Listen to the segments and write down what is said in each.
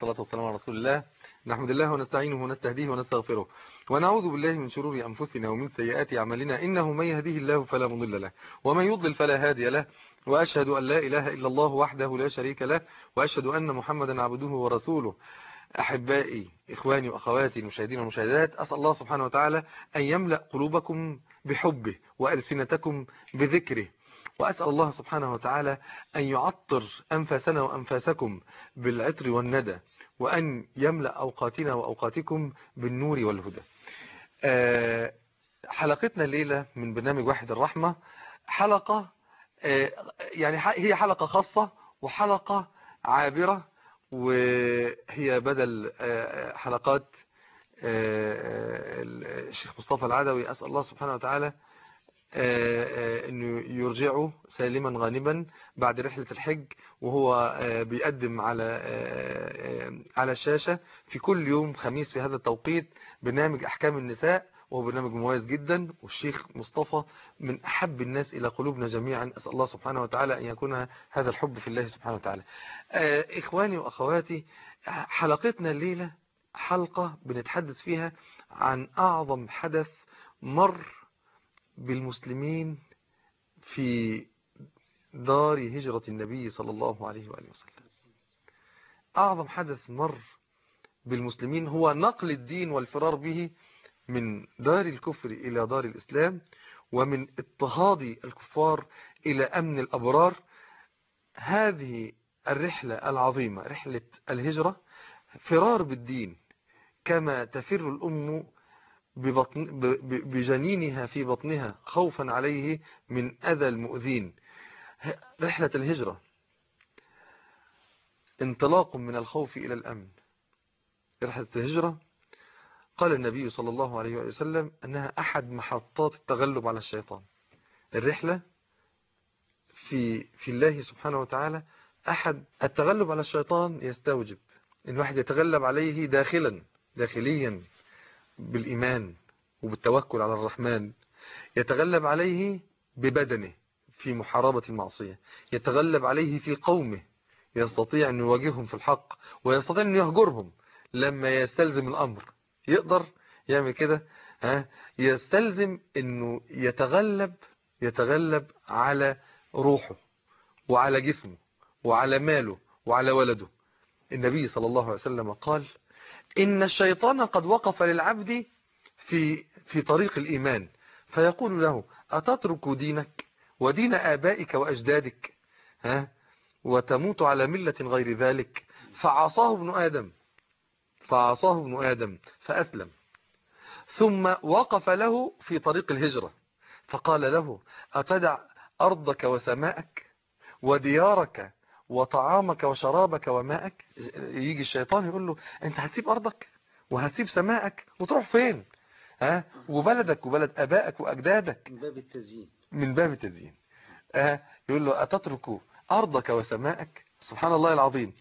والصلاة والسلام على رسول الله نحمد الله ونستعينه ونستهديه ونستغفره ونعوذ بالله من شرور أنفسنا ومن سيئات أعمالنا إنه من يهديه الله فلا مضل له ومن يضلل فلا هادي له وأشهد أن لا إله إلا الله وحده لا شريك له وأشهد أن محمدا عبده ورسوله أحبائي إخواني وأخواتي المشاهدين والمشاهدات أسأل الله سبحانه وتعالى أن يملأ قلوبكم بحبه وألسنتكم بذكره وأسأل الله سبحانه وتعالى أن يعطر أنفاسنا وأنفاسكم بالعطر والندى وأن يملأ أوقاتنا وأوقاتكم بالنور والهدى حلقتنا الليلة من برنامج واحد الرحمة حلقة يعني هي حلقة خاصة وحلقة عابرة وهي بدل حلقات الشيخ مصطفى العدوي أسأل الله سبحانه وتعالى انه يرجعه سالما غانما بعد رحلة الحج وهو بيقدم على على الشاشة في كل يوم خميس في هذا التوقيت برنامج احكام النساء وهو برنامج مميز جدا والشيخ مصطفى من احب الناس الى قلوبنا جميعا اسال الله سبحانه وتعالى ان يكون هذا الحب في الله سبحانه وتعالى اخواني واخواتي حلقتنا الليلة حلقة بنتحدث فيها عن اعظم حدث مر بالمسلمين في دار هجرة النبي صلى الله عليه وآله وسلم أعظم حدث مر بالمسلمين هو نقل الدين والفرار به من دار الكفر إلى دار الإسلام ومن اضطهاد الكفار إلى أمن الأبرار هذه الرحلة العظيمة رحلة الهجرة فرار بالدين كما تفر الأم ببطن بجنينها في بطنها خوفا عليه من أذى المؤذين رحلة الهجرة انطلاق من الخوف إلى الأمن رحلة الهجرة قال النبي صلى الله عليه وسلم أنها أحد محطات التغلب على الشيطان الرحلة في في الله سبحانه وتعالى أحد التغلب على الشيطان يستوجب إن واحد يتغلب عليه داخلا داخليا بالإيمان وبالتوكل على الرحمن يتغلب عليه ببدنه في محاربة المعصية يتغلب عليه في قومه يستطيع أن يواجههم في الحق ويستطيع أن يهجرهم لما يستلزم الأمر يقدر يعمل كده ها يستلزم أنه يتغلب يتغلب على روحه وعلى جسمه وعلى ماله وعلى ولده النبي صلى الله عليه وسلم قال إن الشيطان قد وقف للعبد في في طريق الإيمان فيقول له أتترك دينك ودين آبائك وأجدادك ها وتموت على ملة غير ذلك فعصاه ابن آدم فعصاه ابن آدم فأسلم ثم وقف له في طريق الهجرة فقال له أتدع أرضك وسماءك وديارك وطعامك وشرابك وماءك يجي الشيطان يقول له انت هتسيب ارضك وهتسيب سماءك وتروح فين ها وبلدك وبلد ابائك واجدادك من باب التزيين من باب التزيين ها يقول له اتترك ارضك وسماءك سبحان الله العظيم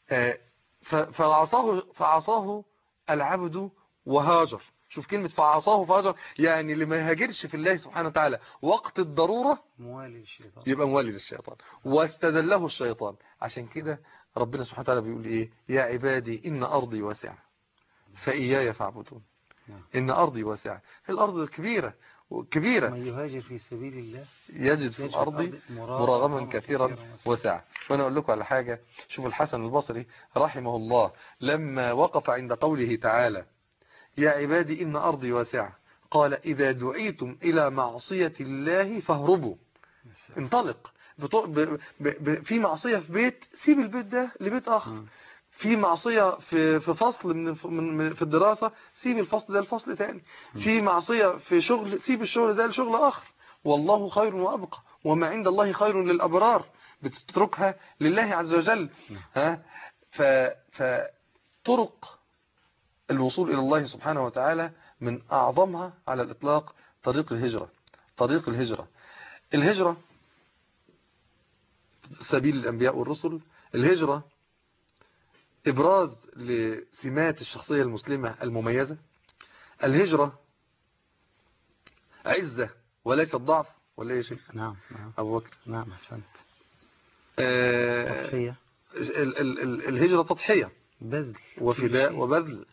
فعصاه فعصاه العبد وهاجر شوف كلمة فعصاه فهاجر يعني اللي ما يهاجرش في الله سبحانه وتعالى وقت الضرورة موالي للشيطان يبقى موالي للشيطان واستدله الشيطان عشان كده ربنا سبحانه وتعالى بيقول ايه يا عبادي ان ارضي واسعة فاياي فاعبدون ان ارضي واسعة الارض كبيرة كبيرة من يهاجر في سبيل الله يجد في الارض مراغما كثيرا وسعة وانا اقول لكم على حاجة شوف الحسن البصري رحمه الله لما وقف عند قوله تعالى يا عبادي إن أرضي واسعة قال إذا دعيتم إلى معصية الله فاهربوا انطلق في معصية في بيت سيب البيت ده لبيت آخر في معصية في في فصل من من في الدراسة سيب الفصل ده لفصل تاني في معصية في شغل سيب الشغل ده لشغل آخر والله خير وأبقى وما عند الله خير للأبرار بتتركها لله عز وجل ها ف فطرق الوصول إلى الله سبحانه وتعالى من أعظمها على الإطلاق طريق الهجرة طريق الهجرة الهجرة سبيل الأنبياء والرسل الهجرة إبراز لسمات الشخصية المسلمة المميزة الهجرة عزة وليس ضعف ولا يا شيخ نعم نعم أبو بكر نعم أحسنت آه تضحية ال- ال- ال- الهجرة تضحية بذل وفداء كل شيء. وبذل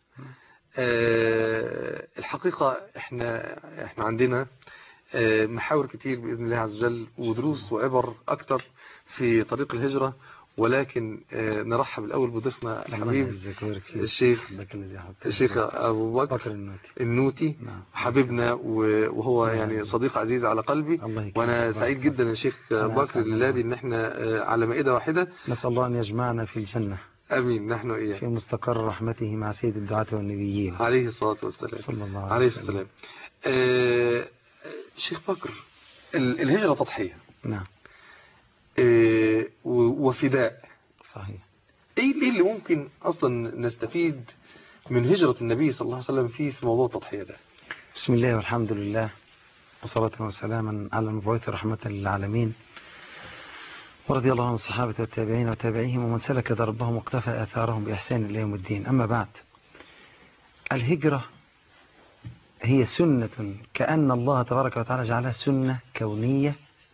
آه، الحقيقة احنا احنا عندنا آه، محاور كتير بإذن الله عز وجل ودروس وعبر أكتر في طريق الهجرة ولكن آه، نرحب الأول بضيفنا الله الحبيب يعزك ويبارك فيك. الشيخ حبك الذي حبك. الشيخ أبو بكر بكر النوتي النوتي نعم حبيبنا و- وهو يعني صديق عزيز على قلبي الله يكرمك. وانا الله سعيد يكرمك. جدا يا شيخ أنا بكر أسعد الليلادي ان احنا آه، على مائدة واحدة نسأل الله أن يجمعنا في الجنة امين نحن اياه في مستقر رحمته مع سيد الدعاة والنبيين عليه الصلاة والسلام صلى الله عليه عليه وسلم السلام آه، آه، شيخ بكر ال- الهجرة تضحية نعم آه، و- وفداء صحيح ايه اللي اللي ممكن اصلا نستفيد من هجرة النبي صلى الله عليه وسلم فيه في موضوع التضحية ده بسم الله والحمد لله وصلاة وسلاما على المبعوث رحمة للعالمين ورضي الله عن الصحابة والتابعين وتابعيهم ومن سلك دربهم واقتفى آثارهم بإحسان إلى يوم الدين أما بعد الهجرة هي سنة كأن الله تبارك وتعالى جعلها سنة كونية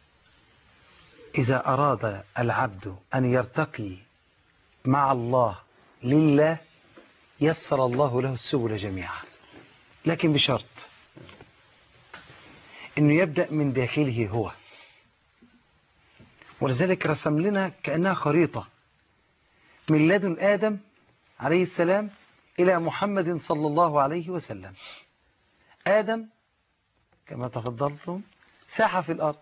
إذا أراد العبد أن يرتقي مع الله لله يسر الله له السبل جميعا لكن بشرط انه يبدأ من داخله هو ولذلك رسم لنا كأنها خريطة من لدن آدم عليه السلام إلى محمد صلى الله عليه وسلم آدم كما تفضلتم ساحة في الأرض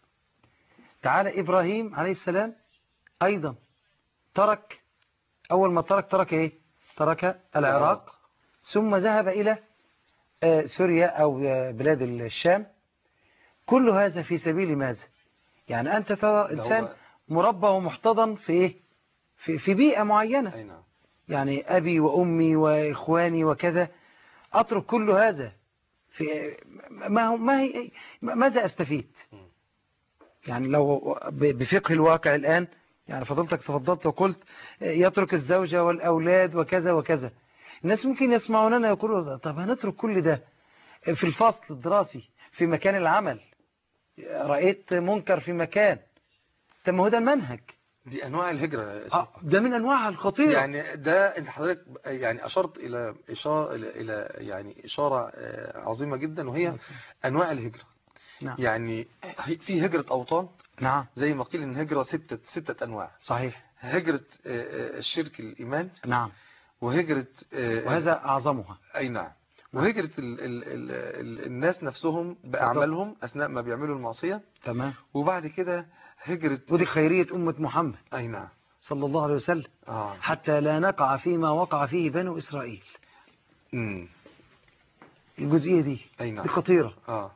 تعالى إبراهيم عليه السلام أيضا ترك أول ما ترك ترك إيه ترك العراق ثم ذهب إلى آه، سوريا أو آه، بلاد الشام كل هذا في سبيل ماذا يعني أنت ترى ده إنسان هو- مربى ومحتضن في إيه في, في بيئة معينة اي نعم يعني أبي وأمي وإخواني وكذا أترك كل هذا في ما هو ما هي ماذا أستفيد يعني لو ب- بفقه الواقع الآن يعني فضلتك تفضلت وقلت يترك الزوجة والأولاد وكذا وكذا الناس ممكن يسمعوننا يقولوا طب هنترك كل ده في الفصل الدراسي في مكان العمل رأيت منكر في مكان طب ما هو ده المنهج دي انواع الهجرة يا شيخ. آه، ده من أنواعها الخطيرة يعني ده انت حضرتك يعني اشرت الى اشاره الى إلى يعني اشاره آه، عظيمه جدا وهي انواع الهجره نعم يعني في هجره اوطان نعم زي ما قيل ان هجره سته سته انواع صحيح هجره آه، آه، الشرك الايمان نعم وهجره آه، وهذا أعظمها اي نعم وهجره ال ال ال ال الناس نفسهم باعمالهم اثناء ما بيعملوا المعصيه تمام وبعد كده هجره ودي خيرية أمة محمد اي نعم صلى الله عليه وسلم اه حتى لا نقع فيما وقع فيه بنو إسرائيل امم الجزئية دي اي دي نعم خطيرة اه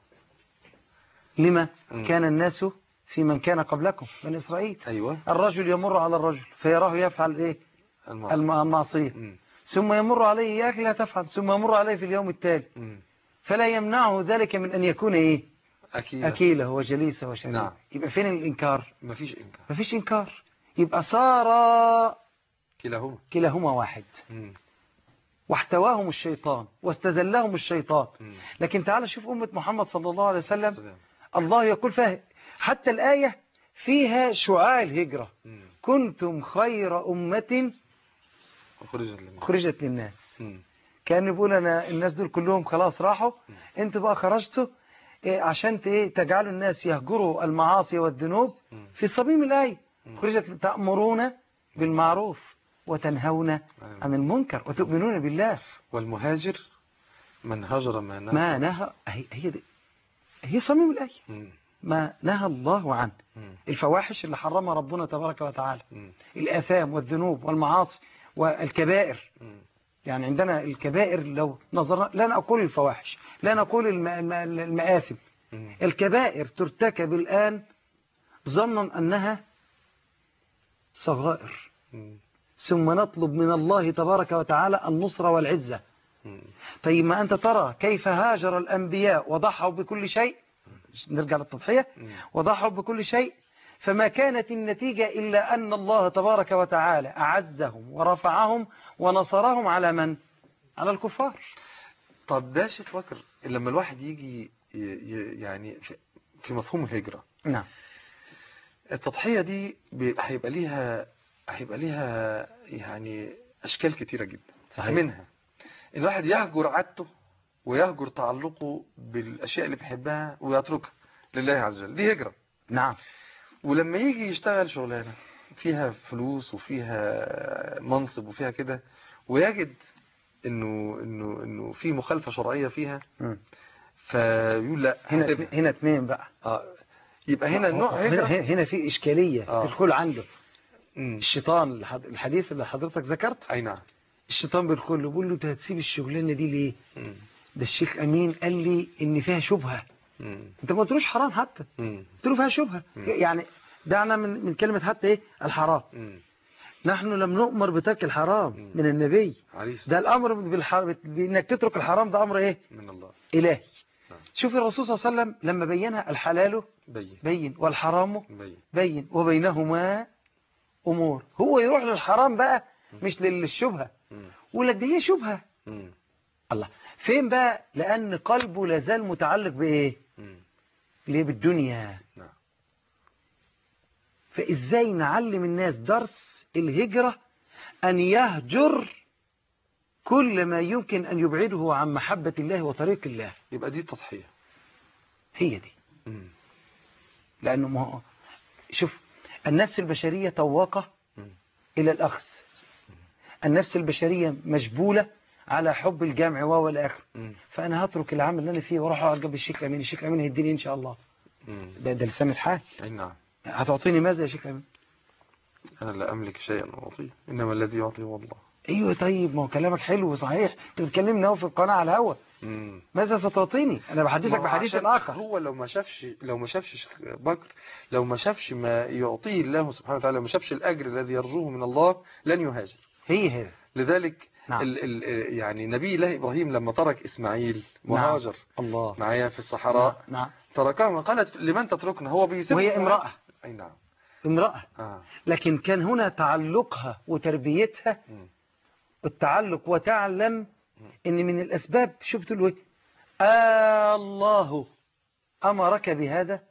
لما مم. كان الناس في من كان قبلكم بني إسرائيل ايوه الرجل يمر على الرجل فيراه يفعل إيه المعصيه الم- المعصية مم. ثم يمر عليه يا أخي لا تفعل ثم يمر عليه في اليوم التالي مم. فلا يمنعه ذلك من أن يكون إيه اكيد أكيله وجليسه وشريبه نعم. يبقى فين الإنكار مفيش انكار مفيش إنكار يبقى صار كلاهما كلاهما واحد مم. واحتواهم الشيطان واستزلهم الشيطان مم. لكن تعال شوف أمة محمد صلى الله عليه وسلم سلام. الله يقول فيها حتى الآية فيها شعاع الهجرة مم. كنتم خير أمة وخرجت لنا خرجت للناس مم. كان بيقول أنا الناس دول كلهم خلاص راحوا انتوا بقى خرجتوا إيه عشان ت- ايه تجعلوا الناس يهجروا المعاصي والذنوب مم. في صميم الآية مم. خرجت تأمرون بالمعروف وتنهون عن المنكر وتؤمنون بالله والمهاجر من هجر ما نهى ما نهى هي هي, دي هي صميم الآية مم. ما نهى الله عنه مم. الفواحش اللي حرمها ربنا تبارك وتعالى مم. الآثام والذنوب والمعاصي والكبائر مم. يعني عندنا الكبائر لو نظرنا لا نقول الفواحش لا نقول الم- الم- المآثم مم. الكبائر ترتكب الآن ظنا أنها صغائر مم. ثم نطلب من الله تبارك وتعالى النصرة والعزة مم. طيب ما أنت ترى كيف هاجر الأنبياء وضحوا بكل شيء نرجع للتضحية مم. وضحوا بكل شيء فما كانت النتيجة إلا أن الله تبارك وتعالى أعزهم ورفعهم ونصرهم على من؟ على الكفار طب ده شيخ بكر لما الواحد يجي ي- ي- يعني في- في مفهوم الهجرة نعم التضحية دي بي- هيبقى ليها هيبقى ليها يعني اشكال كتيره جدا صحيح. منها ان الواحد يهجر عادته ويهجر تعلقه بالاشياء اللي بيحبها ويتركها لله عز وجل دي هجره نعم ولما يجي يشتغل شغلانه فيها فلوس وفيها منصب وفيها كده ويجد انه انه انه في مخالفه شرعيه فيها مم. فيقول لا هنا هسيبها. هنا اتنين بقى اه يبقى هنا النوع هنا, هجره هنا في إشكالية آه. تدخل عنده مم. الشيطان الحد- الحديث اللي حضرتك ذكرت اي نعم الشيطان بيدخل له بيقول له انت هتسيب الشغلانة دي ليه مم. ده الشيخ أمين قال لي إن فيها شبهة مم. انت ما قلتلوش حرام حتى مم. قلت له فيها شبهة مم. يعني دعنا من من كلمة حتى ايه الحرام مم. نحن لم نؤمر بترك الحرام مم. من النبي عريس ده الأمر بالحرام بإنك تترك الحرام ده أمر ايه من الله إلهي نعم. شوف الرسول صلى الله عليه وسلم لما بينها الحلال بين بين والحرام بين بين وبينهما أمور هو يروح للحرام بقى مش للشبهة مم. يقول لك دي هي شبهة مم. الله فين بقى لأن قلبه لازال متعلق بإيه مم. ليه بالدنيا نعم فإزاي نعلم الناس درس الهجرة أن يهجر كل ما يمكن أن يبعده عن محبة الله وطريق الله يبقى دي تضحية هي دي مم. لأنه ما هو شوف النفس البشرية طواقة مم. إلى الأخذ النفس البشرية مجبولة على حب الجمع والآخر مم. فأنا هترك العمل اللي أنا فيه وأروح أقعد جنب الشيخ أمين الشيخ أمين هيديني إن شاء الله مم. ده ده لسان الحال أي نعم هتعطيني ماذا يا شيخ أمين أنا لا أملك شيئا أعطيه إنما الذي يعطي هو الله أيوة طيب ما هو كلامك حلو وصحيح أنت بتكلمني أهو في القناة على الهوا مم. ماذا ستعطيني أنا بحدثك ما هو بحديث عشان آخر هو لو ما شافش لو ما شافش شيخ بكر لو ما شافش ما يعطيه الله سبحانه وتعالى لو ما شافش الأجر الذي يرجوه من الله لن يهاجر هي هي لذلك نعم. ال ال يعني نبي الله إبراهيم لما ترك إسماعيل نعم. وهاجر الله معايا في الصحراء نعم تركها قالت لمن تتركنا هو بيسيب وهي امرأة أي نعم امرأة آه. لكن كان هنا تعلقها وتربيتها مم. التعلق وتعلم ان من الاسباب شو بتقول ايه آه الله امرك بهذا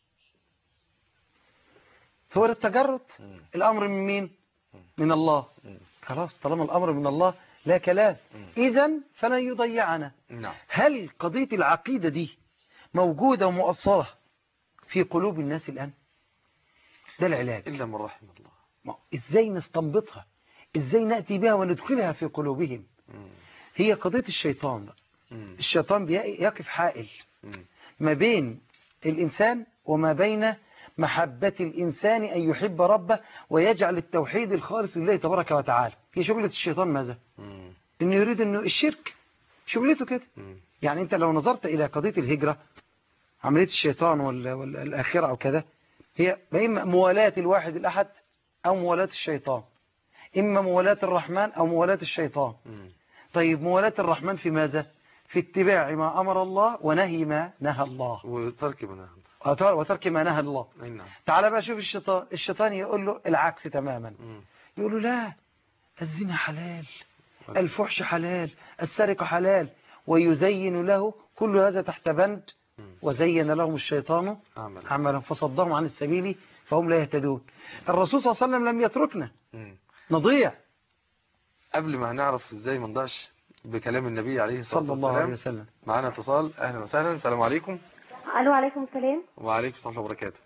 هو ده التجرد مم. الامر من مين من الله مم. خلاص طالما الامر من الله لا كلام مم. اذا فلن يضيعنا نعم هل قضية العقيدة دي موجودة ومؤصلة في قلوب الناس الآن ده العلاج إلا من رحم الله ما- ازاي نستنبطها ازاي نأتي بها وندخلها في قلوبهم مم. هي قضية الشيطان بقى. مم. الشيطان بي- يقف حائل مم. ما بين الإنسان وما بين محبة الإنسان أن يحب ربه ويجعل التوحيد الخالص لله تبارك وتعالى هي شغلة الشيطان ماذا؟ مم. إنه يريد إنه الشرك شغلته كده مم. يعني أنت لو نظرت إلى قضية الهجرة عملية الشيطان وال- والآخرة أو كذا هي إما موالاة الواحد الأحد أو موالاة الشيطان إما موالاة الرحمن أو موالاة الشيطان مم. طيب موالاة الرحمن في ماذا؟ في اتباع ما أمر الله ونهي ما نهى الله وترك منها وتر- وترك ما نهى الله أي نعم تعال بقى شوف الشيطان الشيطان يقول له العكس تماما مم. يقول له لا الزنا حلال الفحش حلال السرقة حلال ويزين له كل هذا تحت بند مم. وزين لهم الشيطان أعمل عملا فصدهم عن السبيل فهم لا يهتدون الرسول صلى الله عليه وسلم لم يتركنا مم. نضيع قبل ما هنعرف ازاي ما نضيعش بكلام النبي عليه الصلاة صلى الله عليه والسلام وسلم معانا اتصال اهلا وسهلا السلام عليكم الو عليكم السلام وعليكم السلام وبركاته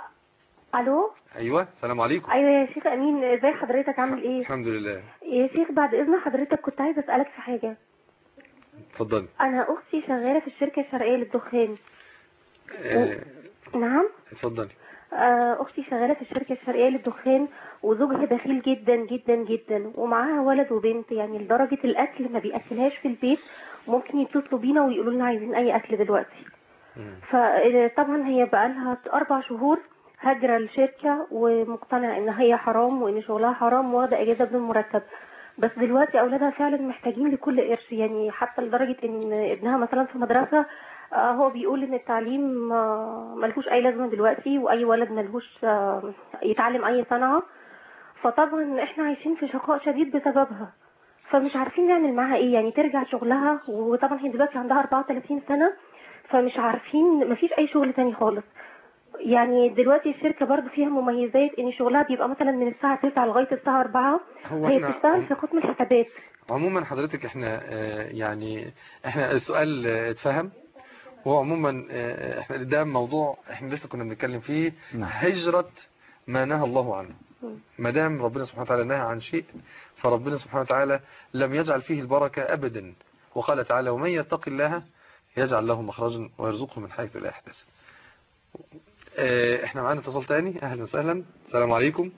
الو ايوه السلام عليكم ايوه يا شيخ امين ازي حضرتك عامل ايه الحمد لله يا شيخ بعد اذن حضرتك كنت عايزه اسالك في حاجه اتفضلي انا اختي شغاله في الشركه الشرقيه للدخان آه، نعم اتفضلي آه، اختي شغاله في الشركه الشرقيه للدخان وزوجها بخيل جدا جدا جدا ومعاها ولد وبنت يعني لدرجه الاكل ما بياكلهاش في البيت ممكن يتصلوا بينا ويقولوا لنا عايزين اي اكل دلوقتي مم. فطبعا هي بقالها اربع شهور هاجره الشركه ومقتنعه ان هي حرام وان شغلها حرام واخده اجازه بدون مرتب بس دلوقتي اولادها فعلا محتاجين لكل قرش يعني حتى لدرجه ان ابنها مثلا في مدرسه آه، هو بيقول ان التعليم آه، ملهوش اي لازمه دلوقتي واي ولد ملهوش آه، يتعلم اي صنعه فطبعا احنا عايشين في شقاء شديد بسببها فمش عارفين نعمل معاها ايه يعني ترجع شغلها وطبعا هي دلوقتي عندها 34 سنه فمش عارفين مفيش اي شغل تاني خالص يعني دلوقتي الشركة برضو فيها مميزات ان شغلها بيبقى مثلا من الساعة 9 لغاية الساعة 4 هو هي احنا بتشتغل في قسم الحسابات عموما حضرتك احنا آه، يعني احنا السؤال آه، اتفهم هو عموما آه، احنا ده موضوع احنا لسه كنا بنتكلم فيه نعم. هجرة ما نهى الله عنه ما دام ربنا سبحانه وتعالى نهى عن شيء فربنا سبحانه وتعالى لم يجعل فيه البركة ابدا وقال تعالى ومن يتق الله يجعل له مخرجا ويرزقه من حيث لا يحتسب آه، احنا معانا اتصال تاني اهلا وسهلا السلام عليكم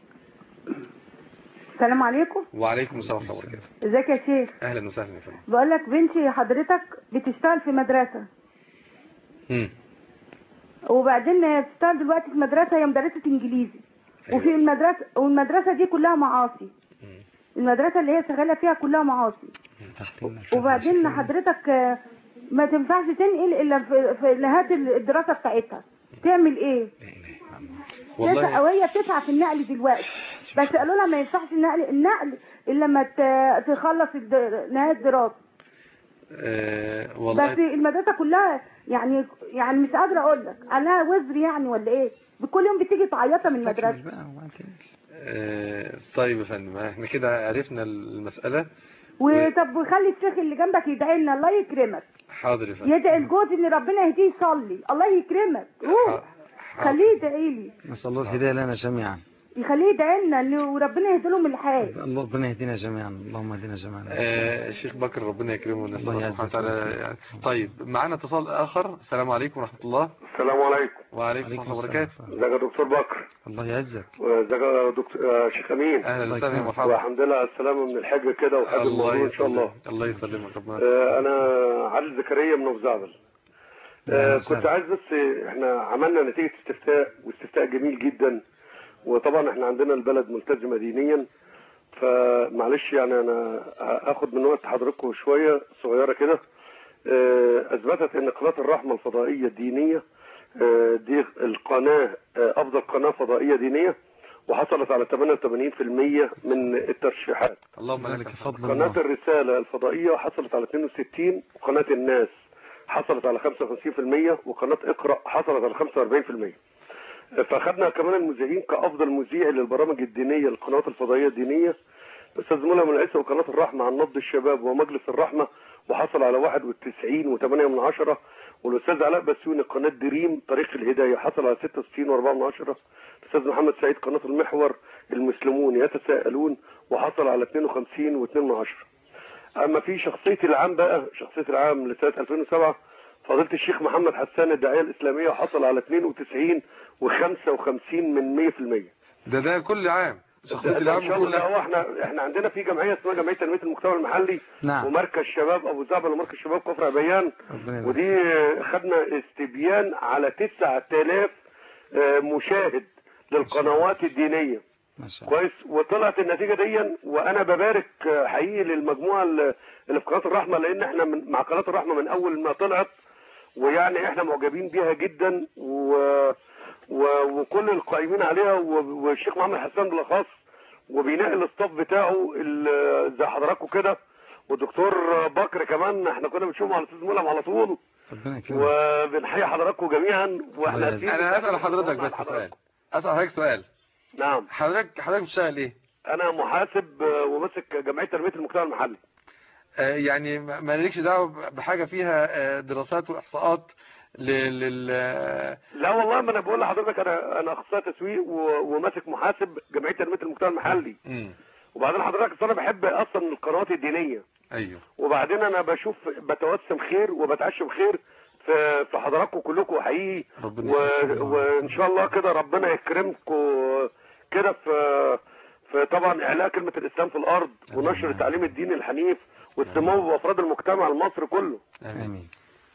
السلام عليكم وعليكم السلام ورحمه الله وبركاته ازيك يا شيخ اهلا وسهلا يا فندم بقول لك بنتي حضرتك بتشتغل في مدرسة مم. وبعدين هي بتشتغل دلوقتي في مدرسة هي مدرسة انجليزي أيوة. وفي المدرسة والمدرسة دي كلها معاصي مم. المدرسة اللي هي شغالة فيها كلها معاصي تحت المركز وبعدين الشفوي. حضرتك آه، ما تنفعش تنقل الا في, في نهاية الدراسة بتاعتها تعمل ايه؟ لا إله إلا الله. والله والله وهي بتسعى في النقل دلوقتي بس قالوا لها ما ينفعش النقل النقل الا لما ت- تخلص الد- نهاية الدراسة آه بس والله المدرسة كلها يعني يعني مش قادرة اقول لك عليها وزر يعني ولا ايه كل يوم بتيجي تعيطها من استكمل المدرسة بقى وبعدين. آه طيب يا فندم احنا كده عرفنا المسألة وطب وخلي الشيخ اللي جنبك يدعي لنا الله يكرمك حاضر يا فندم يدعي الجوز ان ربنا يهديه يصلي الله يكرمك روح حاضر. خليه يدعي لي نسأل الله الهداية لنا جميعا يخليه يدعي لنا ان وربنا يهدي لهم الحال الله ربنا يهدينا جميعا اللهم اهدنا جميعا آه الشيخ بكر ربنا يكرمه نسأل الله الله يعزك سبحانه وتعالى يعني. طيب معانا اتصال آخر السلام عليكم ورحمة الله السلام عليكم وعليكم عليكم السلام السلام وبركاته ازيك يا دكتور بكر الله يعزك وازيك يا دكتور آه، شيخ امين أهلا الله وسهلا يا يكرمك. مرحبا والحمد لله على السلامه من الحج كده وحج الموضوع ان شاء الله يسلمك الله يسلمك ربنا آه، انا علي زكريا من ابو زعبل أهلا آه، وسهلا. كنت عايز بس احنا عملنا نتيجه استفتاء واستفتاء جميل جدا وطبعا احنا عندنا البلد ملتزمه دينيا فمعلش يعني انا هاخد من وقت حضراتكم شويه صغيره كده آه، اثبتت ان قناه الرحمه الفضائيه الدينيه آه، دي القناه آه، افضل قناه فضائيه دينيه وحصلت على 88% من الترشيحات اللهم لك ذلك الحمد فضل قناة الله الرسالة الفضائية حصلت على 62 وقناة الناس حصلت على 55% وقناة اقرأ حصلت على 45% فاخدنا كمان المذيعين كأفضل مذيع للبرامج الدينية للقنوات الفضائية الدينية الأستاذ ملهم العيسى وقناة الرحمة عن نبض الشباب ومجلس الرحمة وحصل على 91 و8 من عشرة والأستاذ علاء بسيوني قناة دريم طريق الهداية حصل على 66 و4 من عشرة الأستاذ محمد سعيد قناة المحور المسلمون يتساءلون وحصل على 52 و2 من عشرة اما في شخصيه العام بقى شخصيه العام لسنه 2007 فضيله الشيخ محمد حسان الداعيه الاسلاميه حصل على 92 و55 من 100% ده ده كل عام شخصية ده- ده العام إن شاء الله كلها هو احنا احنا عندنا في جمعيه اسمها جمعيه تنميه المجتمع المحلي نعم. ومركز شباب ابو زعبل ومركز شباب كفر عبيان ربنا يبارك. ودي خدنا استبيان على 9000 آه، مشاهد للقنوات الدينيه ما شاء الله كويس وطلعت النتيجه دي وانا ببارك آه، حقيقي للمجموعه اللي اللي في قناه الرحمه لان احنا من مع قناه الرحمه من اول ما طلعت ويعني احنا معجبين بيها جدا و... و... وكل القائمين عليها و... والشيخ محمد حسان بالاخص وبينقل الاستاف بتاعه ال- زي حضراتكم كده والدكتور بكر كمان احنا كنا بنشوفه على الاستاذ ملهم على طول ربنا يكرمك وبنحيي حضراتكم جميعا واحنا الله قاسيين انا اسال حضرتك على بس سؤال حضراتكم. اسال حضرتك سؤال نعم حضرتك حضرتك بتشتغل ايه انا محاسب آه، وماسك جمعيه تنميه المجتمع المحلي آه، يعني ما ما لكش دعوه بحاجه فيها آه، دراسات واحصاءات لل لل- آه، لا والله ما انا بقول لحضرتك انا انا اخصائي تسويق و- وماسك محاسب جمعيه تنميه المجتمع المحلي مم. وبعدين حضرتك أصل انا بحب اصلا القنوات الدينيه ايوه وبعدين انا بشوف بتوسم خير وبتعشم خير في في حضراتكم كلكم حقيقي ربنا و... يكرمك. وان شاء الله كده ربنا يكرمكم كده في في طبعا اعلاء كلمه الاسلام في الارض ونشر التعليم الديني الحنيف والسمو بافراد المجتمع المصري كله امين امين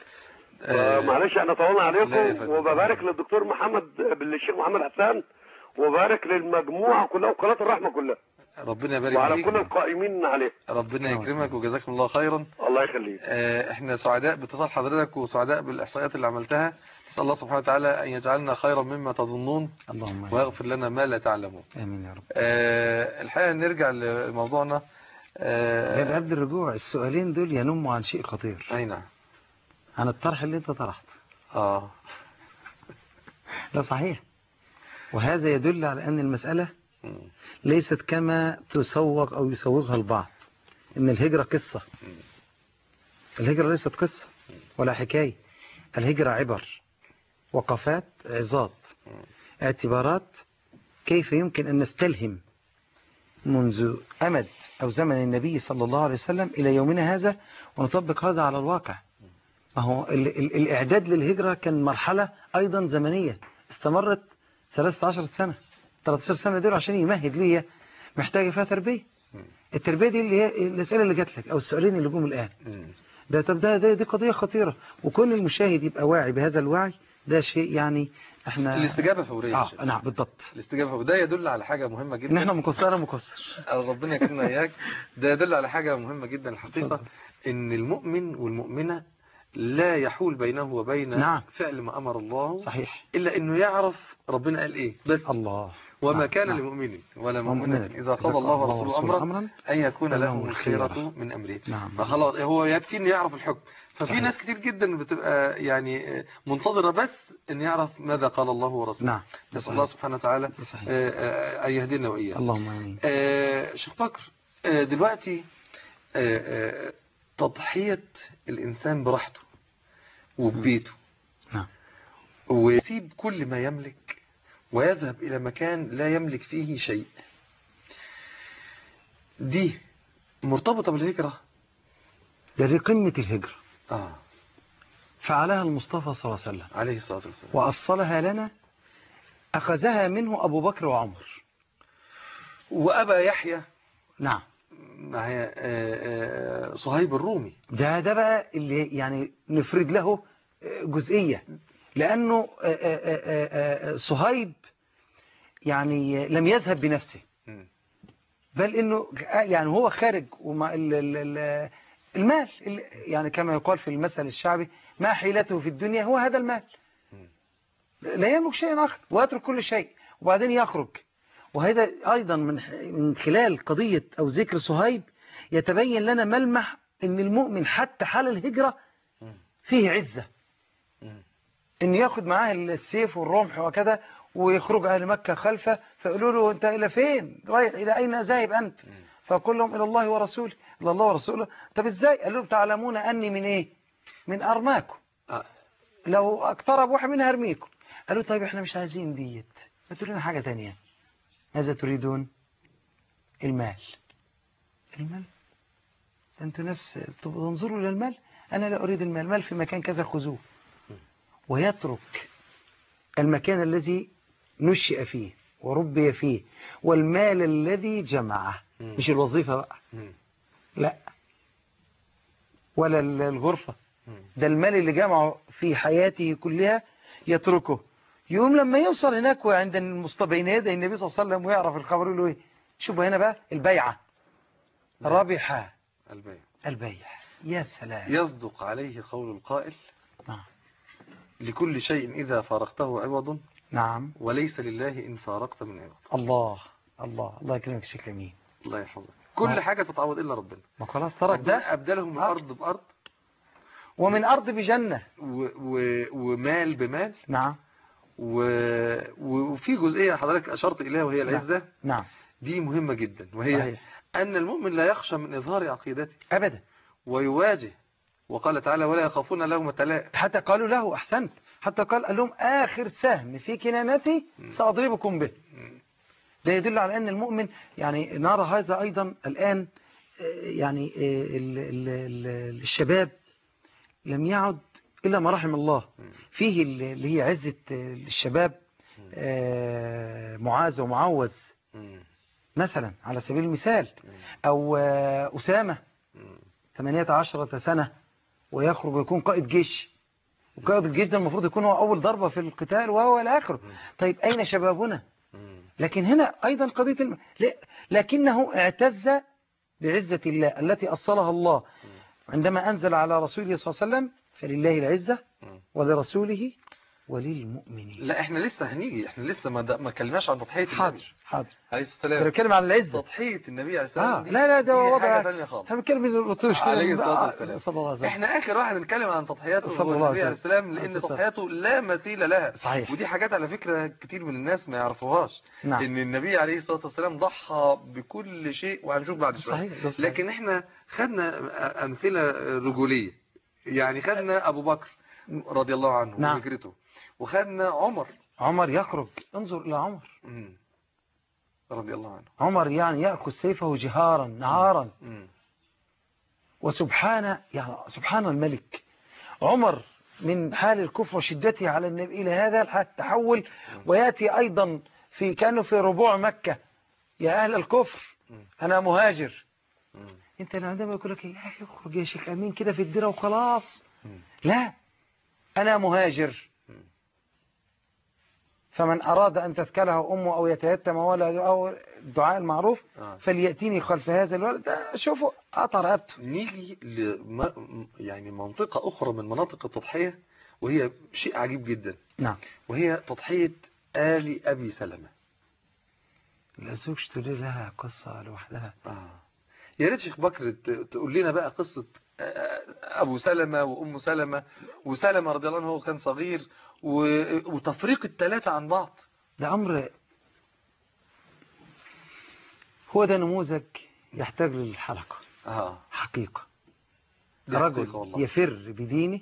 آه، معلش احنا طولنا لا يا عليكم فندم. وببارك للدكتور محمد للشيخ محمد حسان وبارك للمجموعه كلها وقناه الرحمه كلها ربنا يبارك وعلى فيك كل القائمين عليه ربنا يكرمك وجزاكم الله خيرا الله يخليك آه، احنا سعداء باتصال حضرتك وسعداء بالاحصائيات اللي عملتها نسال الله سبحانه وتعالى ان يجعلنا خيرا مما تظنون اللهم آمين. ويغفر لنا ما لا تعلمون امين يا رب آه، الحقيقه نرجع لموضوعنا يا آه، قبل الرجوع السؤالين دول ينموا عن شيء خطير اي نعم عن الطرح اللي انت طرحته اه لا صحيح وهذا يدل على أن المسألة مم. ليست كما تسوق أو يسوقها البعض إن الهجرة قصة الهجرة ليست قصة ولا حكاية الهجرة عبر وقفات عظات اعتبارات كيف يمكن أن نستلهم منذ أمد أو زمن النبي صلى الله عليه وسلم إلى يومنا هذا ونطبق هذا على الواقع ما هو ال ال الإعداد للهجرة كان مرحلة أيضا زمنية استمرت 13 سنة 13 سنة دول عشان يمهد ليا محتاجة فيها تربية التربية دي اللي هي الأسئلة اللي جات لك أو السؤالين اللي جم الآن مم. ده طب ده, ده دي قضية خطيرة وكل المشاهد يبقى واعي بهذا الوعي ده شيء يعني احنا الاستجابة فورية يا اه شيخ. نعم بالضبط الاستجابة وده يدل على حاجة مهمة ان جدا احنا مقصر انا مقصر ربنا يكرمنا اياك ده يدل على حاجة مهمة جدا الحقيقة اتفضل. ان المؤمن والمؤمنة لا يحول بينه وبين نعم. فعل ما امر الله صحيح الا انه يعرف ربنا قال ايه بس الله وما نعم، كان نعم. لمؤمن ولا ومؤمنة مؤمنة إذا قضى الله ورسوله أمرا أن يكون لهم الخيرة من أمره نعم. فخلاص هو يكفي إنه يعرف الحكم ففي صحيح. ناس كتير جدا بتبقى يعني منتظرة بس إن يعرف ماذا قال الله ورسوله نعم نسأل الله سبحانه وتعالى ده صحيح. آه، آه، أن يهدينا وإياه اللهم امين آه، شيخ بكر آه، دلوقتي آه، آه، تضحية الإنسان براحته وببيته نعم ويسيب كل ما يملك ويذهب إلى مكان لا يملك فيه شيء دي مرتبطة بالهجرة ده دي قمة الهجرة آه فعلها المصطفى صلى الله عليه وسلم عليه الصلاة والسلام وأصلها لنا أخذها منه أبو بكر وعمر وأبا يحيى نعم ما هي آه، آه، صهيب الرومي ده ده بقى اللي يعني نفرد له جزئية لأنه آه، آه، آه، آه، صهيب يعني لم يذهب بنفسه مم. بل انه يعني هو خارج وما ال- ال- ال- المال ال- يعني كما يقال في المثل الشعبي ما حيلته في الدنيا هو هذا المال لا يملك شيئا اخر ويترك كل شيء وبعدين يخرج وهذا ايضا من من خلال قضيه او ذكر صهيب يتبين لنا ملمح ان المؤمن حتى حال الهجره فيه عزه مم. ان ياخد معاه السيف والرمح وكذا ويخرج اهل مكه خلفه فيقولوا له انت الى فين رايح الى اين ذاهب انت فقل لهم الى الله ورسوله الى الله ورسوله طب ازاي قال لهم تعلمون اني من ايه من ارماكم آه. لو اقترب واحد منها ارميكم قالوا طيب احنا مش عايزين ديت ما تقول لنا حاجه تانية ماذا تريدون المال المال انتوا ناس تنظروا الى المال انا لا اريد المال المال في مكان كذا خذوه ويترك المكان الذي نشئ فيه وربي فيه والمال الذي جمعه مم. مش الوظيفة بقى مم. لا ولا ال- الغرفة مم. ده المال اللي جمعه في حياته كلها يتركه يقوم لما يوصل هناك وعند المصطفى بين يدي النبي صلى الله عليه وسلم ويعرف الخبر يقول له ايه شوفوا هنا بقى البيعة ربح البيع البيع يا سلام يصدق عليه قول القائل نعم لكل شيء إذا فارقته عوض نعم وليس لله إن فارقت من عوض الله الله الله يكرمك شيخ امين الله يحفظك كل نعم. حاجة تتعوض إلا ربنا ما خلاص ترك ربنا ده أبدله من آه. أرض بأرض ومن أرض بجنة و... و... ومال بمال نعم و... وفي جزئية حضرتك أشرت إليها وهي العزة نعم دي مهمة جدا وهي صحيح. أن المؤمن لا يخشى من إظهار عقيدته أبدا ويواجه وقال تعالى ولا يخافون لومة لائم حتى قالوا له أحسنت حتى قال قال لهم آخر سهم في كنانتي سأضربكم به ده يدل على أن المؤمن يعني نرى هذا أيضا الآن آه، يعني آه، ال- ال- ال- الشباب لم يعد إلا ما رحم الله فيه ال- اللي هي عزة آه، الشباب آه، معاذ ومعوذ مم. مثلا على سبيل المثال أو آه، أسامة مم. 18 سنة ويخرج ويكون قائد جيش وقائد الجيش ده المفروض يكون هو أول ضربة في القتال وهو إلى آخره طيب أين شبابنا مم. لكن هنا أيضا قضية الم... لا- لكنه اعتز بعزة الله التي أصلها الله عندما أنزل على رسوله صلى الله عليه وسلم فلله العزة مم. ولرسوله وللمؤمنين لا احنا لسه هنيجي احنا لسه ما د- ما كلمناش عن تضحيه النبي حاضر حاضر عليه انا السلام بتكلم عن العزة تضحيه النبي عليه السلام اه دي لا لا ده دي وضع حاجه ثانيه خالص احنا بنتكلم من الرطوش كده عليه الصلاة آه، والسلام. صلى الله عليه وسلم احنا اخر واحد نتكلم عن تضحياته صلى الله هو النبي عليه عليه السلام لان عليه الصلاة تضحياته لا مثيل لها صحيح. ودي حاجات على فكره كتير من الناس ما يعرفوهاش نعم ان النبي عليه الصلاه والسلام ضحى بكل شيء وهنشوف بعد شويه صحيح ده صحيح. لكن احنا خدنا امثله رجوليه يعني خدنا ابو بكر رضي الله عنه نعم. وهجرته وخدنا عمر عمر يخرج انظر إلى عمر مم. رضي الله عنه عمر يعني يأخذ سيفه جهارا نهارا مم. وسبحان يعني سبحان الملك عمر من حال الكفر وشدته على النبي إلى هذا الحال تحول ويأتي أيضا في كانه في ربوع مكة يا أهل الكفر أنا مهاجر مم. أنت عندما يقول لك يا أخي اخرج يا شيخ أمين كده في الديرة وخلاص مم. لا أنا مهاجر فمن أراد أن تذكره أمه أو يتيتم ولا أو الدعاء المعروف آه. فليأتيني خلف هذا الولد ده شوفوا قطع رقبته نيجي لم... يعني منطقة أخرى من مناطق التضحية وهي شيء عجيب جدا نعم وهي تضحية آل أبي سلمة الأزوج تقول لها قصة لوحدها آه. يا ريت شيخ بكر ت- تقول لنا بقى قصة آه، أبو سلمة وأم سلمة وسلمة رضي الله عنه هو كان صغير و... وتفريق الثلاثة عن بعض ده أمر هو ده نموذج يحتاج للحلقة آه. حقيقة دي رجل حقيقة والله. يفر بدينه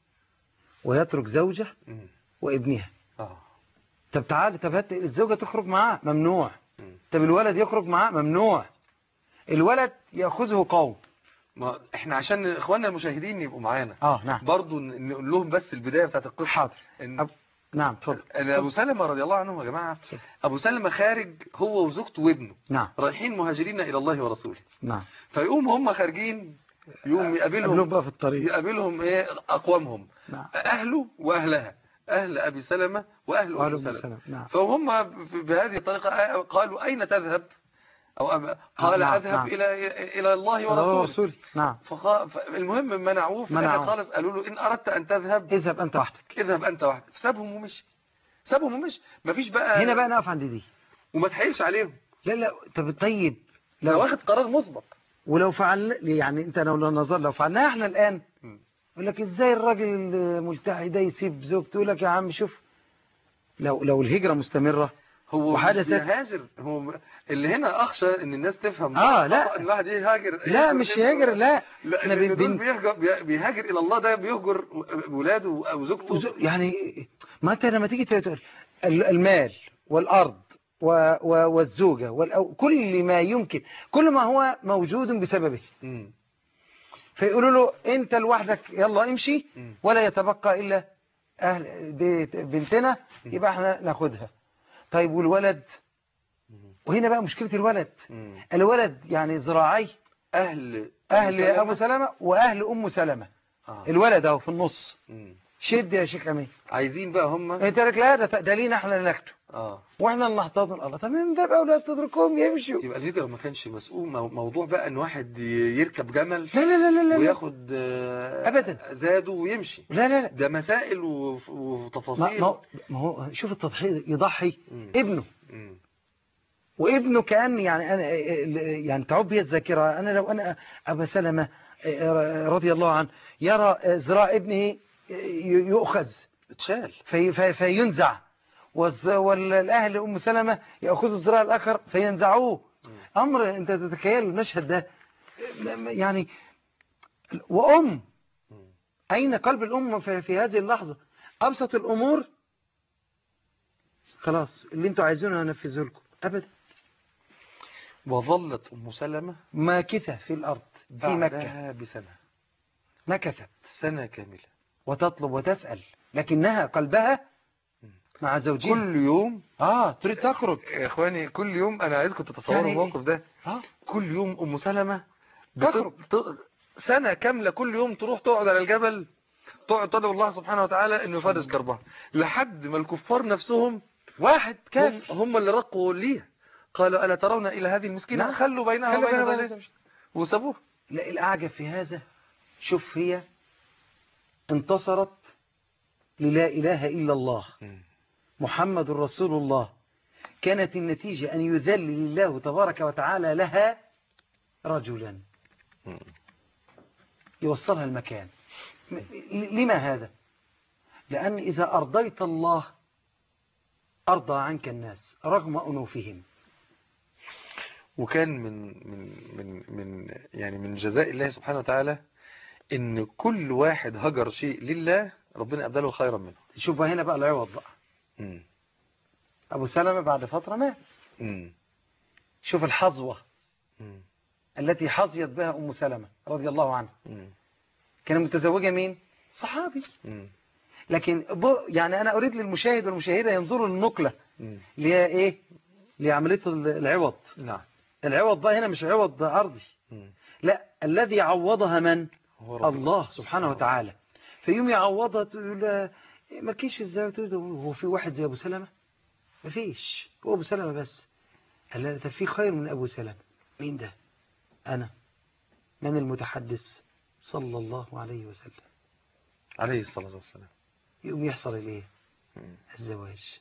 ويترك زوجة مم. وابنها آه. طب تعالى طب هات الزوجة تخرج معاه ممنوع مم. طب الولد يخرج معاه ممنوع الولد يأخذه قوم ما احنا عشان اخواننا المشاهدين يبقوا معانا اه نعم برضو ن- نقول لهم بس البداية بتاعت القصة حاضر إن أب... نعم اتفضل ان ابو سلمة رضي الله عنه يا جماعة ابو سلمة خارج هو وزوجته وابنه نعم رايحين مهاجرين الى الله ورسوله نعم فيقوم هم خارجين يقوم قابلهم يقابلهم بقى في الطريق يقابلهم ايه اقوامهم نعم اهله واهلها اهل ابي سلمة واهل وعليكم ام سلمة السلام نعم فهم ب- بهذه الطريقة قالوا اين تذهب او أم- قال نعم، اذهب نعم. الى الى الله الله ورسوله ورسوله نعم فقا... فالمهم منعوه في الاخر منعوه. خالص قالوا له ان اردت ان تذهب اذهب أنت وحدك اذهب انت وحدك فسابهم ومشي سابهم ومشي مفيش بقى هنا بقى نقف عند دي وما تحايلش عليهم لا لا طب طيب لو لو واخد قرار مسبق ولو فعلنا يعني انت لو نظر لو فعلناها احنا الان مم. يقول لك ازاي الراجل الملتحي ده يسيب زوجته يقول لك يا عم شوف لو لو الهجرة مستمرة هو وحدثت- مش بيهاجر هو اللي هنا اخشى ان الناس تفهم آه، لا. خطأ ان الواحد يهاجر لا مش يهاجر لا لا احنا لأن بن- دول بن- بيهجر بي- بيهاجر الى الله ده بيهجر ولاده او زوجته وز- يعني ما انت لما تيجي تقول ال- المال والارض و- و- والزوجة والأو كل ما يمكن كل ما هو موجود بسببه مم. فيقولوا له انت لوحدك يلا امشي مم. ولا يتبقى الا اهل دي بنتنا يبقى احنا ناخدها طيب والولد وهنا بقى مشكلة الولد مم. الولد يعني ذراعي اهل اهل سلمة. ابو سلمة واهل ام سلمة آه. الولد اهو في النص مم. شد يا شيخ امين عايزين بقى هم انت لك لا ده ده لينا احنا اللي ناخده اه واحنا اللي نحتضن الله طب من باب اولاد تدركهم يمشوا يبقى الهجرة ما كانش مسؤول مو- موضوع بقى ان واحد ي- يركب جمل لا لا لا لا لا وياخد آه، أبداً. زاده ويمشي لا لا لا ده مسائل وف- ما, وتفاصيل ما, هو- ما هو شوف التضحية يضحي مم. ابنه مم. وابنه كان يعني انا يعني تعب بي الذاكره انا لو انا ابا سلمة رضي الله عنه يرى ذراع ابنه يؤخذ اتشال في في فينزع والز- والاهل ام سلمة ياخذوا الذراع الاخر فينزعوه امر انت تتخيل المشهد ده م- م- يعني وام اين قلب الام في, في هذه اللحظه ابسط الامور خلاص اللي انتوا عايزينه هنفذه لكم ابدا وظلت ام سلمة ماكثة في الأرض في مكة بعدها بسنة مكثت سنة كاملة وتطلب وتسأل لكنها قلبها مع زوجها كل يوم آه تريد تخرج يا اخواني كل يوم انا عايزكم تتصوروا يعني الموقف ده آه كل يوم ام سلمة تخرج. بت- ت- سنة كاملة كل يوم تروح تقعد على الجبل تقعد تدعو الله سبحانه وتعالى انه يفرج كربها لحد ما الكفار نفسهم واحد هم, كافر هم اللي رقوا ليها قالوا ألا ترون إلى هذه المسكينة نعم. خلوا بينها خلوا وبين بينها وبين زوجها وسابوها لا الأعجب في هذا شوف هي انتصرت للا إله إلا الله مم. محمد رسول الله كانت النتيجة أن يذلل الله تبارك وتعالى لها رجلا مم. يوصلها المكان م- لما هذا لأن إذا أرضيت الله أرضى عنك الناس رغم أنوفهم وكان من من من من يعني من جزاء الله سبحانه وتعالى ان كل واحد هجر شيء لله ربنا ابدله خيرا منه شوف بقى هنا بقى العوض بقى مم. أبو سلمة بعد فترة مات مم. شوف الحظوة مم. التي حظيت بها أم سلمة رضي الله عنها مم. كان متزوجة مين؟ صحابي مم. لكن ب- يعني أنا أريد للمشاهد والمشاهدة ينظروا للنقلة مم. اللي هي إيه؟ لعملية العوض نعم العوض بقى هنا مش عوض أرضي مم. لا الذي عوضها من؟ هو رب الله سبحانه وتعالى فيوم يعوضها تقول لها ما كيش ازاي تقول له هو في واحد زي ابو سلمة ما فيش هو ابو سلمة بس قال لها ده في خير من ابو سلمة مين ده انا من المتحدث صلى الله عليه وسلم عليه الصلاة والسلام يقوم يحصل الايه مم. الزواج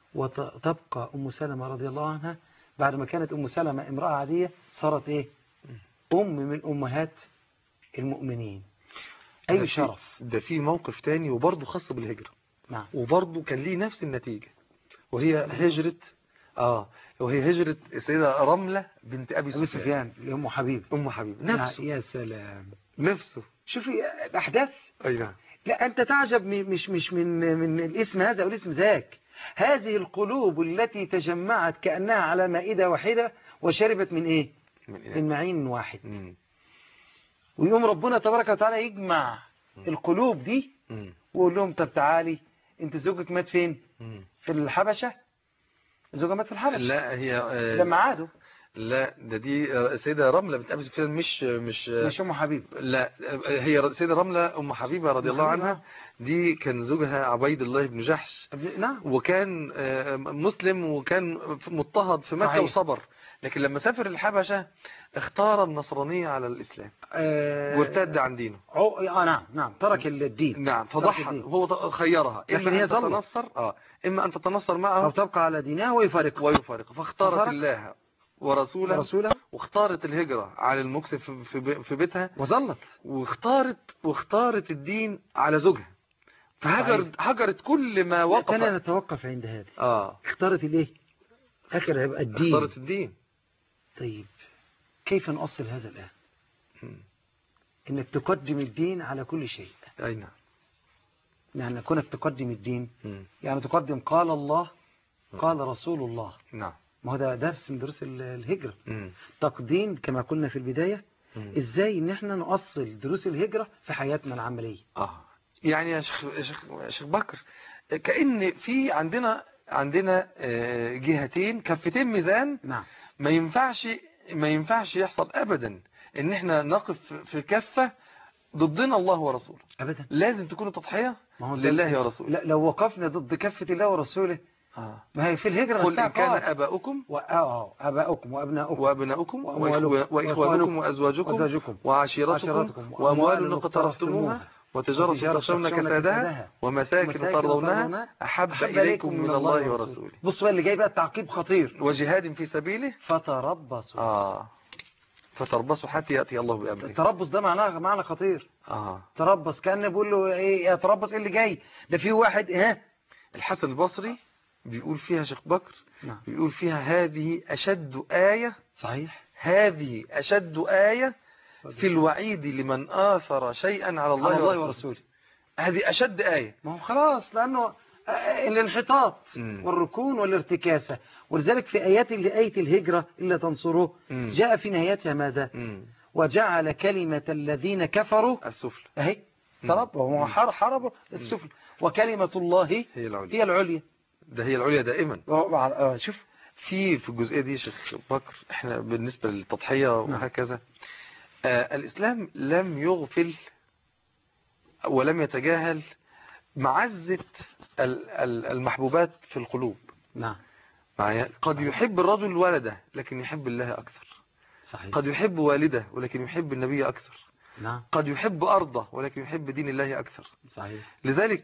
وتبقى ام سلمة رضي الله عنها بعد ما كانت ام سلمة امرأة عادية صارت ايه ام من امهات المؤمنين ده اي في- شرف ده في موقف تاني وبرضه خاص بالهجرة نعم وبرضه كان ليه نفس النتيجة وهي هجرة اه وهي هجرة السيدة رملة بنت أبي أبي سفيان سفيان لأم حبيب أم حبيب نفسه نفسه يا سلام نفسه شوفي الأحداث أي نعم لا أنت تعجب م- مش مش من من الاسم هذا أو الاسم ذاك هذه القلوب التي تجمعت كأنها على مائدة واحدة وشربت من إيه من من إيه؟ معين واحد مم. ويقوم ربنا تبارك وتعالى يجمع القلوب دي مم. ويقول لهم طب تعالي أنت زوجك مات فين مم. في الحبشة زوجها مات في الحبشة لا هي آه، لما عادوا لا ده دي آه، سيدة رملة بنت أبي سفيان مش مش آه، مش أم حبيب لا آه، هي سيدة رملة أم حبيبة رضي الله حبيبة. عنها دي كان زوجها عبيد الله بن جحش نعم وكان آه، مسلم وكان مضطهد في مكة صحيح. وصبر لكن لما سافر الحبشة اختار النصرانية على الإسلام آه، وارتد عن دينه عو... آه نعم نعم ترك الدين نعم ترك فضحى الدين. هو ط- خيرها لكن إما هي أن ظلت. تتنصر آه إما أن تتنصر أو معه تبقى على دينها ويفارقها ويفارق فاختارت ففرق. الله ورسوله ورسوله واختارت الهجرة على المكس في, في, بي- في بيتها وظلت واختارت واختارت الدين على زوجها فهجرت هجرت كل ما وقف أنا نتوقف عند هذه اه اختارت الايه اخر عبء الدين اختارت الدين طيب كيف نؤصل هذا الآن مم. انك تقدم الدين على كل شيء اي نعم يعني كونك تقدم الدين مم. يعني تقدم قال الله قال رسول الله نعم ما هو ده درس من دروس ال- الهجرة مم. تقديم كما قلنا في البداية مم. ازاي ان احنا نؤصل دروس الهجرة في حياتنا العملية اه يعني يا شيخ يا شيخ يا شيخ بكر كأن في عندنا عندنا آه، جهتين كفتين ميزان نعم ما ينفعش ما ينفعش يحصل ابدا ان احنا نقف في كفة ضدنا الله ورسوله ابدا لازم تكون التضحية ما هو ده- لله ورسوله لا لو وقفنا ضد كفة الله ورسوله آه. ما هي في الهجرة قل نفسها إن كان قال. آباؤكم و- آه، آباؤكم وأبناؤكم وأبناؤكم وأموالكم وإخوة- وإخوانكم وإخوانكم وأزواجكم وأزواجكم وعشيرتكم وعشيرتكم وأموال اقترفتموها وتجارة وتجارة تخشون تخشون كسادها كسادها ومساكن ومساكن ترضونها ترضونها أحب إليكم من الله ورسوله بص بقى اللي جاي بقى التعقيب خطير وجهاد في سبيله فتربصوا آه فتربصوا حتى يأتي الله بأمره التربص ده معناه معنى خطير آه تربص كان بيقول له ايه يا تربص ايه اللي جاي ده في واحد ها الحسن البصري بيقول فيها شيخ بكر نعم بيقول فيها هذه أشد آية صحيح هذه أشد آية في الوعيد لمن آثر شيئا على الله, على الله ورسوله. ورسوله هذه أشد آية ما هو خلاص لانه آه، الانحطاط مم. والركون والارتكاسة ولذلك في آيات اللي آية الهجرة إلا تنصروه مم. جاء في نهايتها ماذا مم. وجعل كلمة الذين كفروا السفلى اهي مم. تربوا وهو حر حربوا السفل وكلمة الله هي العليا هي العليا ده هي العليا دائما وهو- آه، شوف في في الجزئية دي يا شيخ بكر احنا بالنسبة للتضحية وهكذا آه الإسلام لم يغفل ولم يتجاهل معزة ال- ال- المحبوبات في القلوب نعم معايا قد يحب الرجل ولده لكن يحب الله أكثر صحيح قد يحب والده ولكن يحب النبي أكثر نعم قد يحب أرضه ولكن يحب دين الله أكثر صحيح لذلك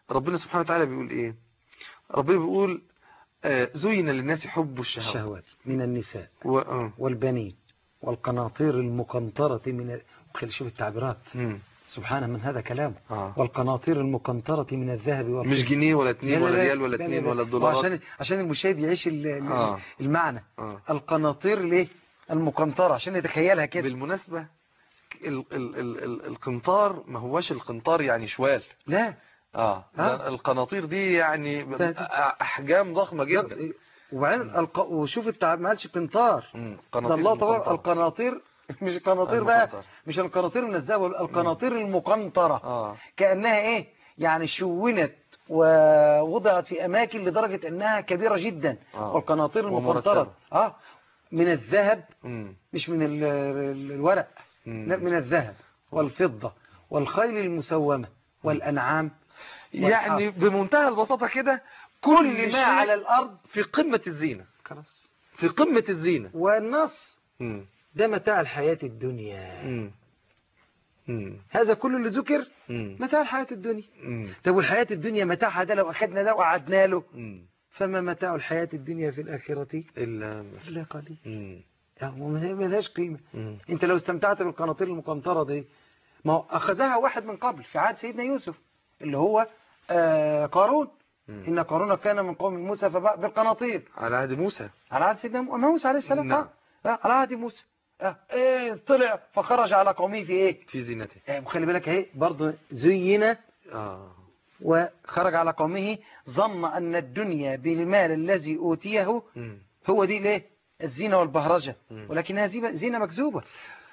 ربنا سبحانه وتعالى بيقول ايه ربنا بيقول آه، زين للناس حب الشهوات الشهوات من النساء و... آه. والبنين والقناطير المقنطرة من ال- خلي شوف التعبيرات مم. سبحانه من هذا كلامه آه. والقناطير المقنطرة من الذهب والفضة مش جنيه ولا اتنين لا، لا، ولا لا، ريال ولا لا، اتنين لا، ولا لا. دولارات وعشان عشان المشاهد يعيش ال- ال- آه. المعنى آه. القناطير الايه المقنطرة عشان يتخيلها كده بالمناسبة ال ال ال ال القنطار ما هوش القنطار يعني شوال لا اه ده القناطير دي يعني ده- احجام ضخمة جدا وبعدين الق... وشوف التعب ما قالش قنطار مم. ده قناطير الله تبارك مقنطرة. القناطير مش القناطير بقى المقنطرة. مش القناطير من الذهب القناطير المقنطرة اه كأنها ايه يعني شونت ووضعت في اماكن لدرجة انها كبيرة جدا آه. والقناطير المقنطرة ومرتبة. اه من الذهب مم. مش من ال- ال- الورق مم. لا من الذهب والفضة والخيل المسومة والأنعام يعني بمنتهى البساطة كده كل كل ما ما على الأرض في قمة الزينة خلاص في قمة الزينة والنص مم. ده متاع الحياة الدنيا مم. مم. هذا كل اللي ذكر مم. متاع الحياة الدنيا مم. طب والحياة الدنيا متاعها ده لو أخذنا ده وقعدنا له مم. فما متاع الحياة الدنيا في الآخرة إلا إلا قليل مم. يعني ما ما لهاش قيمة مم. انت لو استمتعت بالقناطير المقنطرة دي ما هو أخذها واحد من قبل في عهد سيدنا يوسف اللي هو آه قارون مم. إن قارون كان من قوم موسى فباء بالقناطير على عهد موسى على عهد سيدنا موسى عليه السلام نعم. آه. آه. على عهد موسى آه. إيه طلع فخرج على قومه في إيه في زينته آه. خلي بالك اهي برضه زين آه. وخرج على قومه ظن أن الدنيا بالمال الذي أوتيه مم. هو دي الايه الزينة والبهرجة مم. ولكنها زينة زينة مكذوبة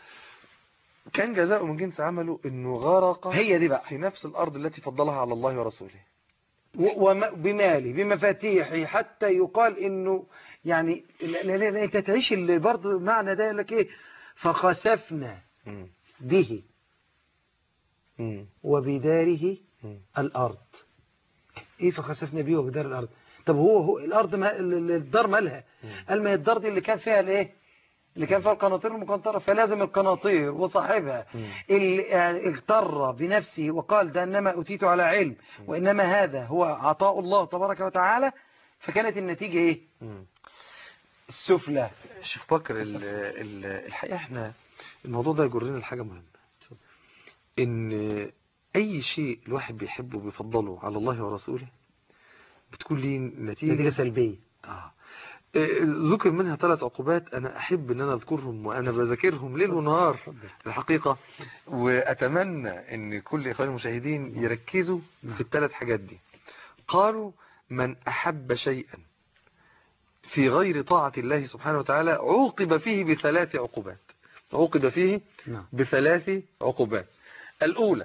كان جزاؤه من جنس عمله انه غرق هي دي بقى في نفس الارض التي فضلها على الله ورسوله وبمالي بمفاتيحي حتى يقال انه يعني لا لا لا انت تعيش اللي برضه معنى ده لك ايه فخسفنا مم. به مم. وبداره مم. الارض ايه فخسفنا به وبدار الارض طب هو هو الارض ما ال- ال- الدار مالها قال ما هي الدار دي اللي كان فيها الايه اللي كان فيها القناطير المقنطرة فلازم القناطير وصاحبها مم. اللي يعني اغتر بنفسه وقال ده انما اوتيت على علم وانما هذا هو عطاء الله تبارك وتعالى فكانت النتيجة ايه مم. السفلى شيخ بكر ال- ال- الحقيقة احنا الموضوع ده يجرنا لحاجة مهمة ان اي شيء الواحد بيحبه وبيفضله على الله ورسوله بتكون ليه نتيجة نتيجة سلبية آه. إيه، ذكر منها ثلاث عقوبات انا احب ان انا اذكرهم وانا بذاكرهم ليل ونهار الحقيقة واتمنى ان كل اخواني المشاهدين يركزوا في الثلاث حاجات دي قالوا من احب شيئا في غير طاعة الله سبحانه وتعالى عوقب فيه بثلاث عقوبات عوقب فيه نعم بثلاث عقوبات الأولى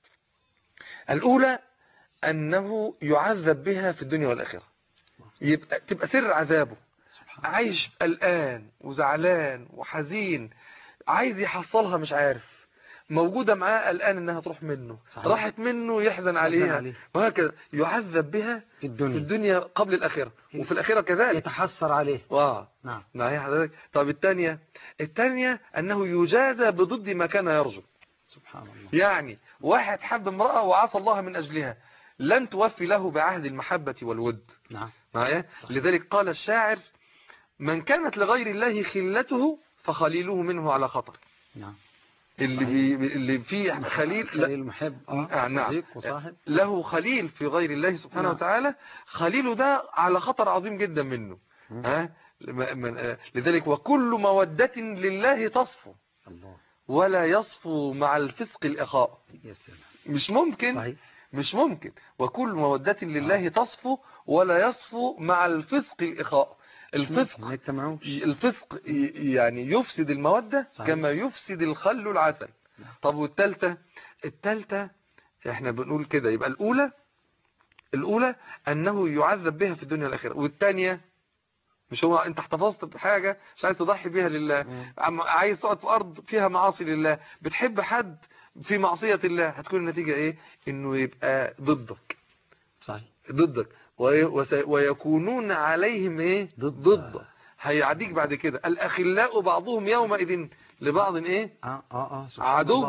الأولى أنه يعذب بها في الدنيا والآخرة يبقى تبقى سر عذابه عايش قلقان وزعلان وحزين عايز يحصلها مش عارف موجودة معاه قلقان انها تروح منه صحيح. راحت منه يحزن يحزن عليها عليه. وهكذا يعذب بها في في الدنيا الدنيا قبل الآخرة وفي الآخرة كذلك يتحسر عليه واه نعم معايا حضرتك طب الثانية الثانية أنه يجازى بضد ما كان يرجو سبحان الله يعني واحد حب امرأة وعصى الله من أجلها لن توفي له بعهد المحبة والود نعم معايا لذلك قال الشاعر من كانت لغير الله خلته فخليله منه على خطر نعم اللي بي اللي فيه خليل لا خليل محب آه، نعم. صديق وصاحب له خليل في غير الله سبحانه نعم. وتعالى خليله ده على خطر عظيم جدا منه مم. ها لما- من- آه، لذلك وكل مودة لله تصفو الله ولا يصفو مع الفسق الإخاء يا سلام مش ممكن صحيح مش ممكن وكل مودة لله تصفو ولا يصفو مع الفسق الإخاء ما الفسق يجتمعوش الفسق ي- يعني يفسد المودة صحيح. كما يفسد الخل العسل طب والتالتة التالتة احنا بنقول كده يبقى الأولى الأولى أنه يعذب بها في الدنيا والآخرة والتانية مش هو انت احتفظت بحاجة مش عايز تضحي بيها لله مم. عم- عايز تقعد في أرض فيها معاصي لله بتحب حد في معصية الله هتكون النتيجة ايه انه يبقى ضدك صحيح ضدك وي- وس- ويكونون عليهم ايه ضد. ضد هيعديك بعد كده الأخلاء بعضهم يومئذ لبعض ايه اه اه اه سبحان عدو الله.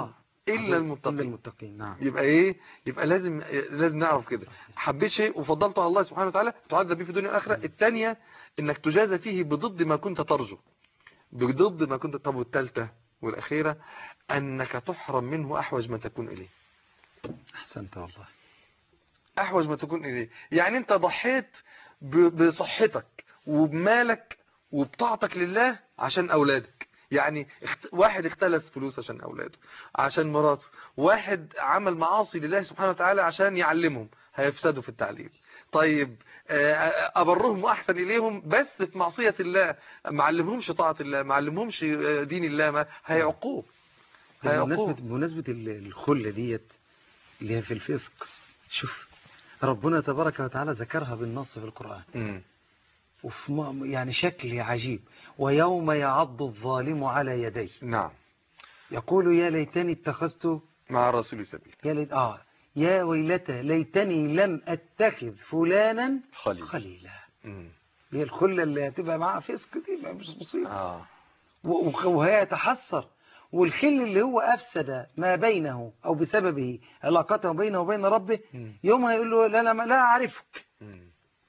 إلا المتقين إلا المتقين نعم يبقى ايه يبقى لازم لازم نعرف كده حبيت شيء وفضلته على الله سبحانه وتعالى تعذب به في الدنيا والاخره الثانيه انك تجازى فيه بضد ما كنت ترجو بضد ما كنت طب والثالثه والاخيره انك تحرم منه احوج ما تكون اليه أحسنت والله احوج ما تكون اليه يعني انت ضحيت ب- بصحتك وبمالك وبطاعتك لله عشان اولادك يعني اخت... واحد اختلس فلوس عشان اولاده عشان مراته واحد عمل معاصي لله سبحانه وتعالى عشان يعلمهم هيفسدوا في التعليم طيب آه، ابرهم واحسن اليهم بس في معصية الله ما علمهمش طاعة الله ما علمهمش آه، دين الله ما هيعقوه بمناسبة, هيعقوه بمناسبة ال- الخلة ديت اللي هي في الفسق شوف ربنا تبارك وتعالى ذكرها بالنص في القرآن مم. وفي م- يعني شكل عجيب ويوم يعض الظالم على يديه نعم يقول يا ليتني اتخذت مع الرسول سبيل يا ليت آه يا ويلتى ليتني لم اتخذ فلانا خليل خليلا مم. هي الخلة اللي هتبقى معاها فسق دي بقى مش مصيبة اه و- وخ- وهي يتحسر والخل اللي هو أفسد ما بينه أو بسببه علاقته بينه وبين ربه مم. يومها يقول له لا لا ما- لا أعرفك مم.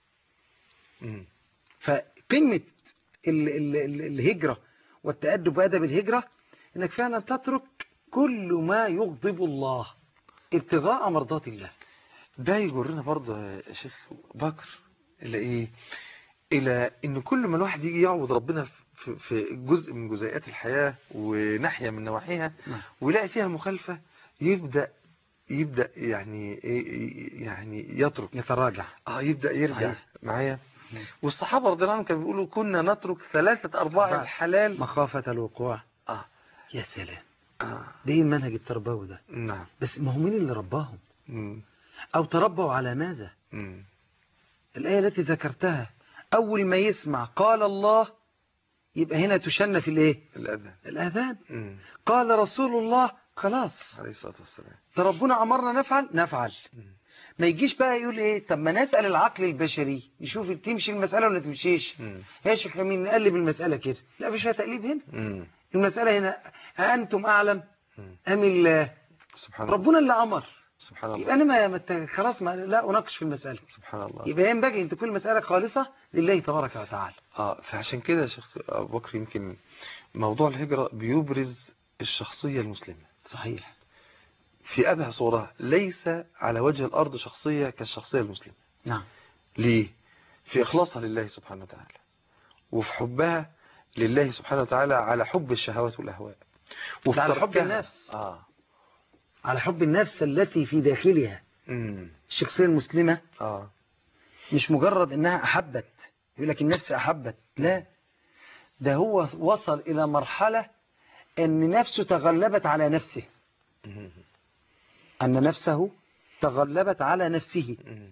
مم. فقمة ال ال ال الهجرة والتأدب بأدب الهجرة إنك فعلا تترك كل ما يغضب الله ابتغاء مرضات الله ده يجرنا برضه يا شيخ بكر الى ايه الى ان كل ما الواحد يجي يعبد ربنا في في جزء من جزيئات الحياة وناحية من نواحيها نعم. ويلاقي فيها مخالفة يبدأ يبدأ يعني إيه- يعني يترك يتراجع اه يبدأ يرجع صحيح. معايا مم. والصحابة رضي الله عنهم كانوا بيقولوا كنا نترك ثلاثة أرباع أرباع. الحلال مخافة الوقوع آه. يا سلام آه. ده ايه المنهج التربوي ده نعم بس ما هو مين اللي رباهم مم. أو تربوا على ماذا مم. الآية التي ذكرتها أول ما يسمع قال الله يبقى هنا تشن في الإيه الأذى الأذان مم. قال رسول الله خلاص عليه الصلاة والسلام ده ربنا أمرنا نفعل نفعل مم. ما يجيش بقى يقول إيه طب ما نسأل العقل البشري يشوف تمشي المسألة ولا تمشيش مم. يا شيخ مين نقلب المسألة كده لا مش فيها تقليب هنا مم. المسألة هنا أأنتم أعلم مم. أم الله سبحان الله ربنا اللي أمر سبحان الله يبقى أنا ما ما ت- خلاص ما لا أناقش في المسألة سبحان الله يبقى ينبغي أن تكون المسألة خالصة لله تبارك وتعالى اه فعشان كده يا شيخ ابو بكر يمكن موضوع الهجرة بيبرز الشخصية المسلمة صحيح في أبهى صورها ليس على وجه الأرض شخصية كالشخصية المسلمة نعم ليه؟ في إخلاصها لله سبحانه وتعالى وفي حبها لله سبحانه وتعالى على حب الشهوات والأهواء وفي على حب تركها- النفس. آه. على حب النفس التي في داخلها مم. الشخصية المسلمة آه. مش مجرد انها احبت يقول لك النفس احبت لا ده هو وصل الى مرحلة ان نفسه تغلبت على نفسه مم. ان نفسه تغلبت على نفسه مم.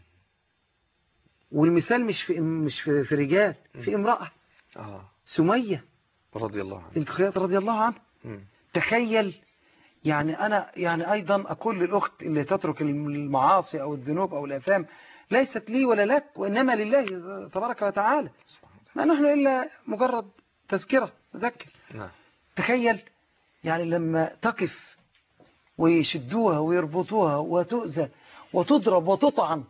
والمثال مش في مش في, في رجال في امرأة آه. سمية رضي الله عنه بنت خياط رضي الله عنها مم. تخيل يعني أنا يعني أيضا أقول للأخت اللي تترك المعاصي أو الذنوب أو الآثام ليست لي ولا لك وإنما لله تبارك وتعالى سبحان الله ما نحن إلا مجرد تذكرة نذكر نعم تخيل يعني لما تقف ويشدوها ويربطوها وتؤذى وتضرب وتطعن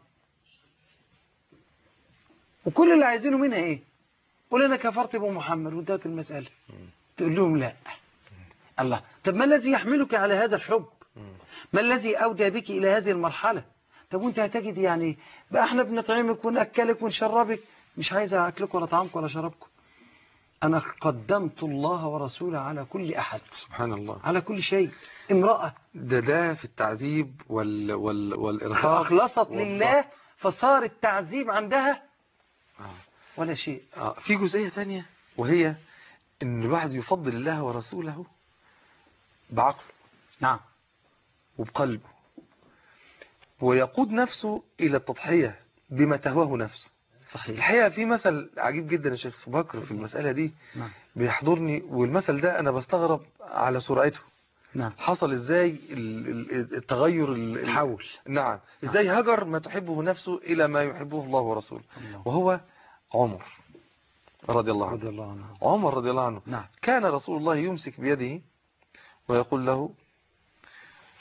وكل اللي عايزينه منها ايه قول انا كفرت بمحمد وانتهت المسألة تقول لهم لا الله طب ما الذي يحملك على هذا الحب مم. ما الذي أودى بك إلى هذه المرحلة طب وانت هتجد يعني بقى احنا بنطعمك ونأكلك ونشربك مش عايز أكلك ولا طعامك ولا شربك أنا قدمت الله ورسوله على كل أحد سبحان الله على كل شيء امرأة ده ده في التعذيب وال وال والإرهاق أخلصت والضغط. لله فصار التعذيب عندها آه. ولا شيء آه. في جزئية تانية وهي ان الواحد يفضل الله ورسوله بعقله نعم وبقلبه ويقود نفسه إلى التضحية بما تهواه نفسه صحيح الحقيقة في مثل عجيب جدا يا شيخ بكر في المسألة دي نعم بيحضرني والمثل ده أنا بستغرب على سرعته نعم حصل ازاي ال- ال- التغير ال- ال- تحول نعم ازاي هجر ما تحبه نفسه إلى ما يحبه الله ورسوله الله. وهو عمر رضي الله عنه رضي الله عنه عمر رضي الله عنه نعم كان رسول الله يمسك بيده ويقول له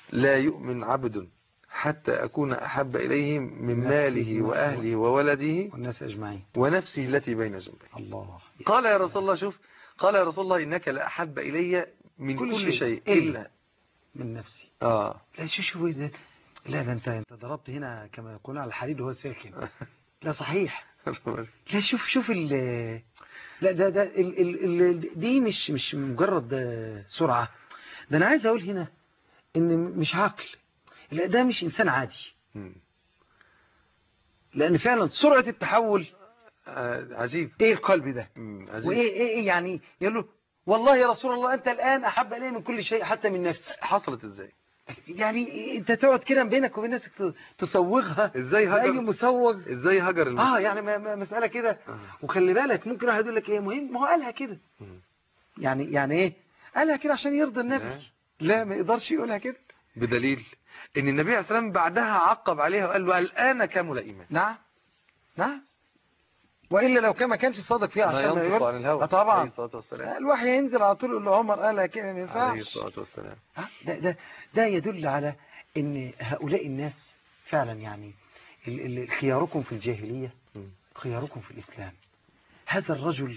لا يؤمن عبد حتى أكون أحب إليه من من ماله نفسه وأهله وولده والناس أجمعين ونفسه التي بين جنبيه الله قال يا رسول الله شوف قال يا رسول الله إنك لأحب إلي من كل كل, شيء شيء, إلا. إلا من نفسي آه لا شو شو ده لا ده انت انت ضربت هنا كما يقولون على الحديد وهو ساخن لا صحيح لا شوف شوف ال لا ده ده ال ال ال دي مش مش مجرد آه، سرعة ده انا عايز اقول هنا ان مش عقل لا ده مش انسان عادي مم. لان فعلا سرعة التحول آه، عجيب ايه القلب ده مم، عجيب وايه ايه إيه يعني يقول له والله يا رسول الله انت الان احب الي من كل شيء حتى من نفسي حصلت ازاي يعني انت تقعد كده بينك وبين نفسك ت- تصوغها ازاي بأي هجر مسوغ ازاي هجر الم... اه يعني ما- ما- مسألة كده آه. وخلي بالك ممكن واحد يقول لك ايه مهم ما هو قالها كده مم. يعني يعني ايه قالها كده عشان يرضي النبي لا. لا ما يقدرش يقولها كده بدليل ان النبي عليه السلام بعدها عقب عليها وقال له الان كمل ايمان نعم نعم والا لو كان ما كانش صادق فيها لا عشان ما ينطق يقول عن الهوى آه طبعا عليه الصلاه والسلام الوحي ينزل على طول يقول له عمر قالها كده ما عليه ينفعش الصلاه والسلام آه، ده ده ده يدل على ان هؤلاء الناس فعلا يعني ال- ال- خياركم في الجاهليه مم. خياركم في الإسلام هذا الرجل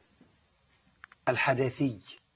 الحداثي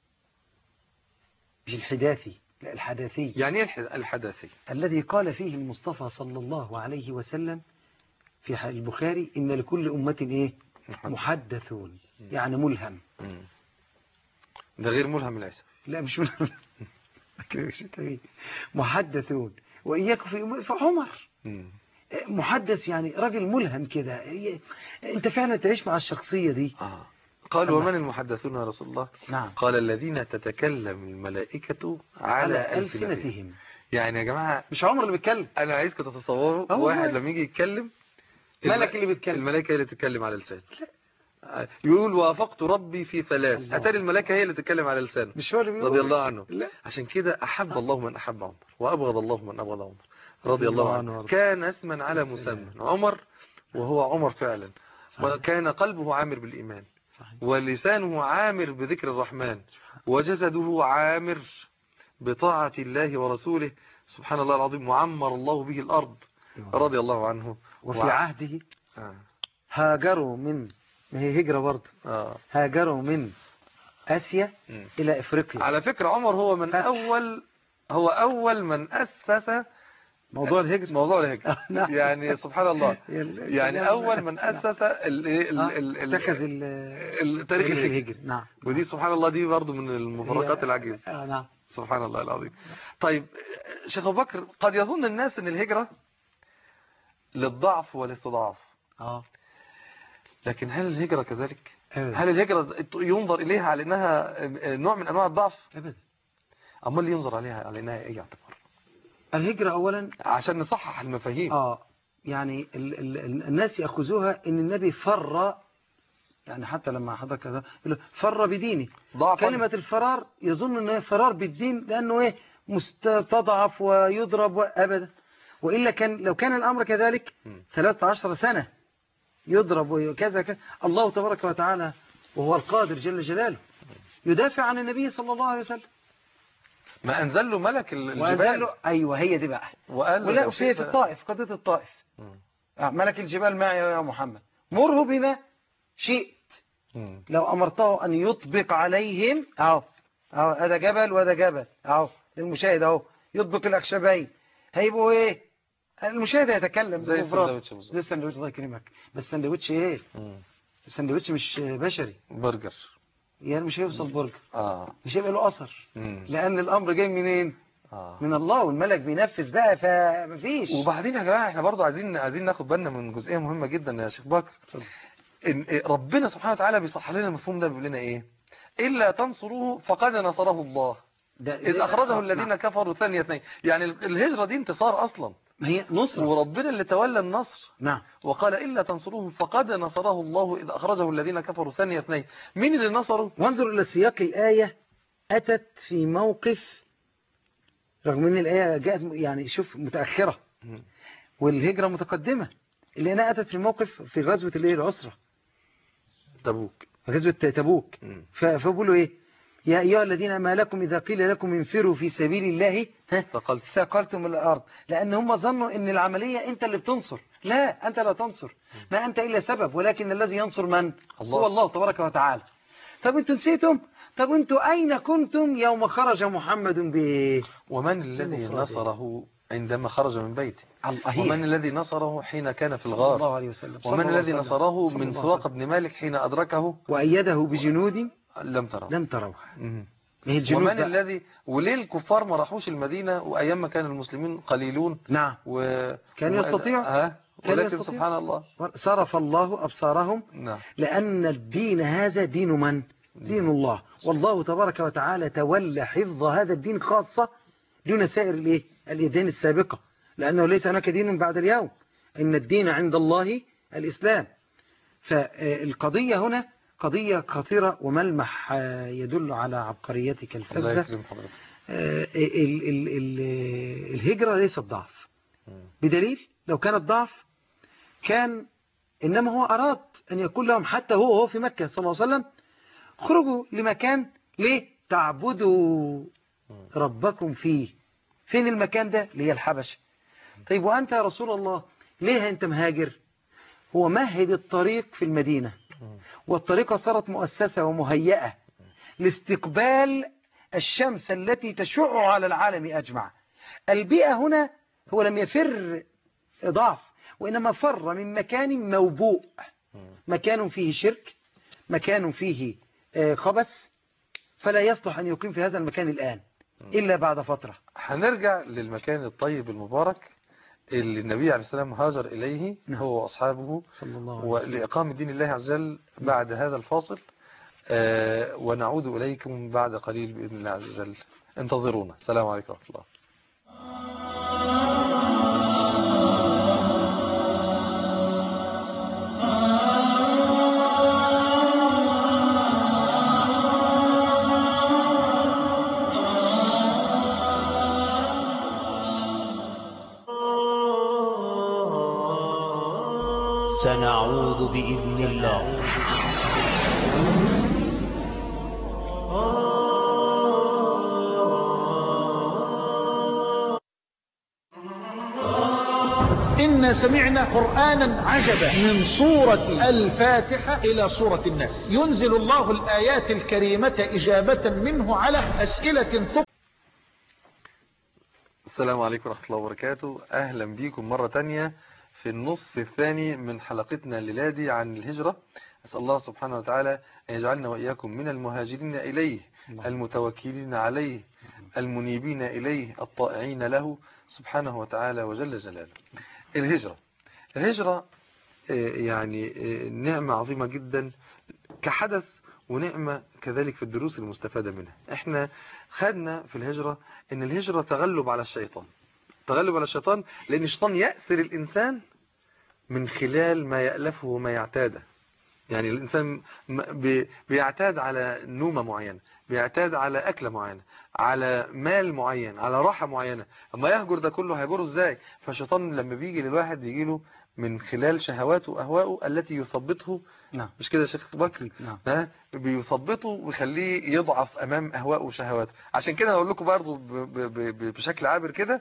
مش الحداثي لا الحداثي يعني ايه الح- الحداثي الذي قال فيه المصطفى صلى الله عليه وسلم في ح- البخاري إن لكل أمة إيه محدثون يعني ملهم مم. ده غير ملهم العيسى لا مش ملهم مش كده. محدثون وإياكم في أمة فعمر مم. محدث يعني راجل ملهم كده انت فعلا تعيش مع الشخصية دي آه. قال الله. ومن المحدثون يا رسول الله نعم قال الذين تتكلم الملائكة على على ألسنتهم ألسنتهم يعني يا جماعة مش عمر اللي بيتكلم أنا عايزكم تتصوروا أه واحد والله. لما يجي يتكلم ملك اللي بيتكلم. الملائكة هي اللي تتكلم على لسانه يقول وافقت ربي في ثلاث الله. أتاري الملائكة هي اللي تتكلم على لسانه مش هو اللي بيقول رضي الله عنه لا عشان كده أحب الله من أحب عمر وأبغض الله من أبغض عمر رضي الله عنه وارضاه. كان اسما على مسمى عمر وهو عمر فعلا صحيح. وكان قلبه عامر بالإيمان صحيح ولسانه عامر بذكر الرحمن وجسده عامر بطاعة الله ورسوله سبحان الله العظيم وعمر الله به الأرض رضي الله عنه وفي وع- عهده آه. هاجروا من ما هي هجرة برضه آه. هاجروا من آسيا مم. إلى إفريقيا على فكرة عمر هو من فتح. أول هو أول من أسس موضوع الهجرة موضوع الهجرة نعم. يعني سبحان الله يل- يعني نعم. أول من أسس ال- ال- آه، ال- ال- اتخذ ال- التاريخ تاريخ الهجري الهجرة نعم ودي سبحان الله دي برضو من المفارقات هي- العجيبة آه نعم سبحان الله العظيم طيب شيخ أبو بكر قد يظن الناس أن الهجرة للضعف والاستضعاف اه لكن هل الهجرة كذلك أبدا هل الهجرة ينظر إليها على أنها نوع من أنواع الضعف أبدا أمال ينظر عليها على أنها إيه اعتبار الهجرة أولا عشان نصحح المفاهيم اه يعني ال ال ال- الناس يأخذوها ان النبي فر يعني حتى لما حضرتك كذا يقول له فر بدينه ضعفا كلمة الفرار يظن انه فرار بالدين لانه ايه مستضعف ويضرب ابدا والا كان لو كان الامر كذلك مم. 13 سنة يضرب وكذا كذا الله تبارك وتعالى وهو القادر جل جلاله يدافع عن النبي صلى الله عليه وسلم ما أنزل له ملك وأنزل الجبال له ايوه هي دي بقى وقال له ولا لو في شئت- في الطائف قضية الطائف مم. آه، ملك الجبال معي يا محمد مره بما شئت مم. لو أمرته أن يطبق عليهم أهو أهو هذا جبل وهذا جبل أهو للمشاهد أهو يطبق الأخشبين هيبقوا إيه المشاهد يتكلم زي بمفرد. السندوتش بالظبط. زي السندوتش الله يكرمك بس السندوتش إيه مم. السندوتش مش بشري برجر يعني مش هيوصل برجر آه مش هيبقى له أثر مم. لأن الأمر جاي منين آه من الله والملك بينفذ بقى فمفيش وبعدين يا جماعة احنا برضو عايزين عايزين ناخد بالنا من جزئية مهمة جدا يا شيخ بكر إن إيه، ربنا سبحانه وتعالى بيصح لنا المفهوم ده بيقول لنا ايه إلا تنصروه فقد نصره الله ده إذ ده- أخرجه نعم. الذين كفروا ثانية اثنين يعني الهجرة دي انتصار أصلا ما هي نصرة وربنا اللي تولى النصر نعم وقال إلا تنصروه فقد نصره الله إذ أخرجه الذين كفروا ثانية اثنين مين اللي نصره وانظر إلى سياق الآية أتت في موقف رغم أن الآية جاءت يعني شوف متأخرة والهجرة متقدمة اللي أنا أتت في موقف في غزوة الإيه العسرة تبوك في غزوة تبوك مم. ف- فبقولوا إيه يا أيها الذين ما لكم إذا قيل لكم انفروا في سبيل الله ها ثقلت ثقلتم الأرض لأن هم ظنوا أن العملية أنت اللي بتنصر لا أنت لا تنصر ما أنت إلا سبب ولكن الذي ينصر من الله. هو الله تبارك وتعالى طب أنتم نسيتم طب أنتم أين كنتم يوم خرج محمد ب ومن الذي المفرد. نصره عندما خرج من بيته الله ومن الذي نصره حين كان في صلى الله الغار عليه وسلم صلى ومن الله الذي عليه وسلم. نصره صلى من الله سواق عليه بن مالك حين أدركه وسلم. وأيده بجنود لم تره لم تروها مم. ما هي الجنود ومن بقى. الذي وليه الكفار ما راحوش المدينة وأيام ما كان المسلمين قليلون نعم و... كانوا و- يستطيعوا. ها كانوا ولكن يستطيعوا. سبحان الله صرف الله أبصارهم نعم لأن الدين هذا دين من؟ دين الله والله تبارك وتعالى تولى حفظ هذا الدين خاصة دون سائر الإيه؟ الإدين السابقة لأنه ليس هناك دين بعد اليوم إن الدين عند الله الإسلام فالقضية هنا قضية خطيرة وملمح آه، يدل على عبقريتك الله الفذة يكرم حضرتك آه، ال- ال- ال- الهجرة ليست ضعف مم. بدليل لو كانت ضعف كان إنما هو أراد أن يقول لهم حتى هو وهو في مكة صلى الله عليه وسلم خرجوا لمكان ليه تعبدوا ربكم فيه فين المكان ده اللي هي الحبشة طيب وأنت يا رسول الله ليه أنت مهاجر هو مهد الطريق في المدينة والطريقة صارت مؤسسة ومهيئة لاستقبال الشمس التي تشع على العالم أجمع البيئة هنا هو لم يفر ضعف وإنما فر من مكان موبوء مكان فيه شرك مكان فيه آه، خبث فلا يصلح أن يقيم في هذا المكان الآن إلا بعد فترة هنرجع للمكان الطيب المبارك اللي النبي عليه السلام هاجر إليه نعم. هو وأصحابه صلى الله عليه وسلم ولإقامة دين الله عز وجل بعد هذا الفاصل آه، ونعود إليكم بعد قليل بإذن الله عز وجل انتظرونا السلام عليكم ورحمة الله سنعود بإذن الله إنا سمعنا قرآنا عجبا من سورة الفاتحة إلى سورة الناس ينزل الله الآيات الكريمة إجابة منه على أسئلة تب السلام عليكم ورحمة الله وبركاته أهلا بيكم مرة تانية في النصف الثاني من حلقتنا الليلة عن الهجرة أسأل الله سبحانه وتعالى أن يجعلنا وإياكم من المهاجرين إليه المتوكلين عليه المنيبين إليه الطائعين له سبحانه وتعالى وجل جلاله الهجرة الهجرة آه، يعني آه، نعمة عظيمة جدا كحدث ونعمة كذلك في الدروس المستفادة منها احنا خدنا في الهجرة ان الهجرة تغلب على الشيطان تغلب على الشيطان لان الشيطان يأسر الانسان من خلال ما يألفه وما يعتاده يعني الإنسان م- بي- بيعتاد على نومة معينة بيعتاد على أكلة معينة على مال معين على راحة معينة أما يهجر ده كله هيجره إزاي فالشيطان لما بيجي للواحد يجيله من خلال شهواته وأهواءه التي يثبطه نعم مش كده يا شيخ بكري نعم ها بيثبطه ويخليه يضعف امام اهوائه وشهواته عشان كده هقول لكم برضه ب- ب- ب- بشكل عابر كده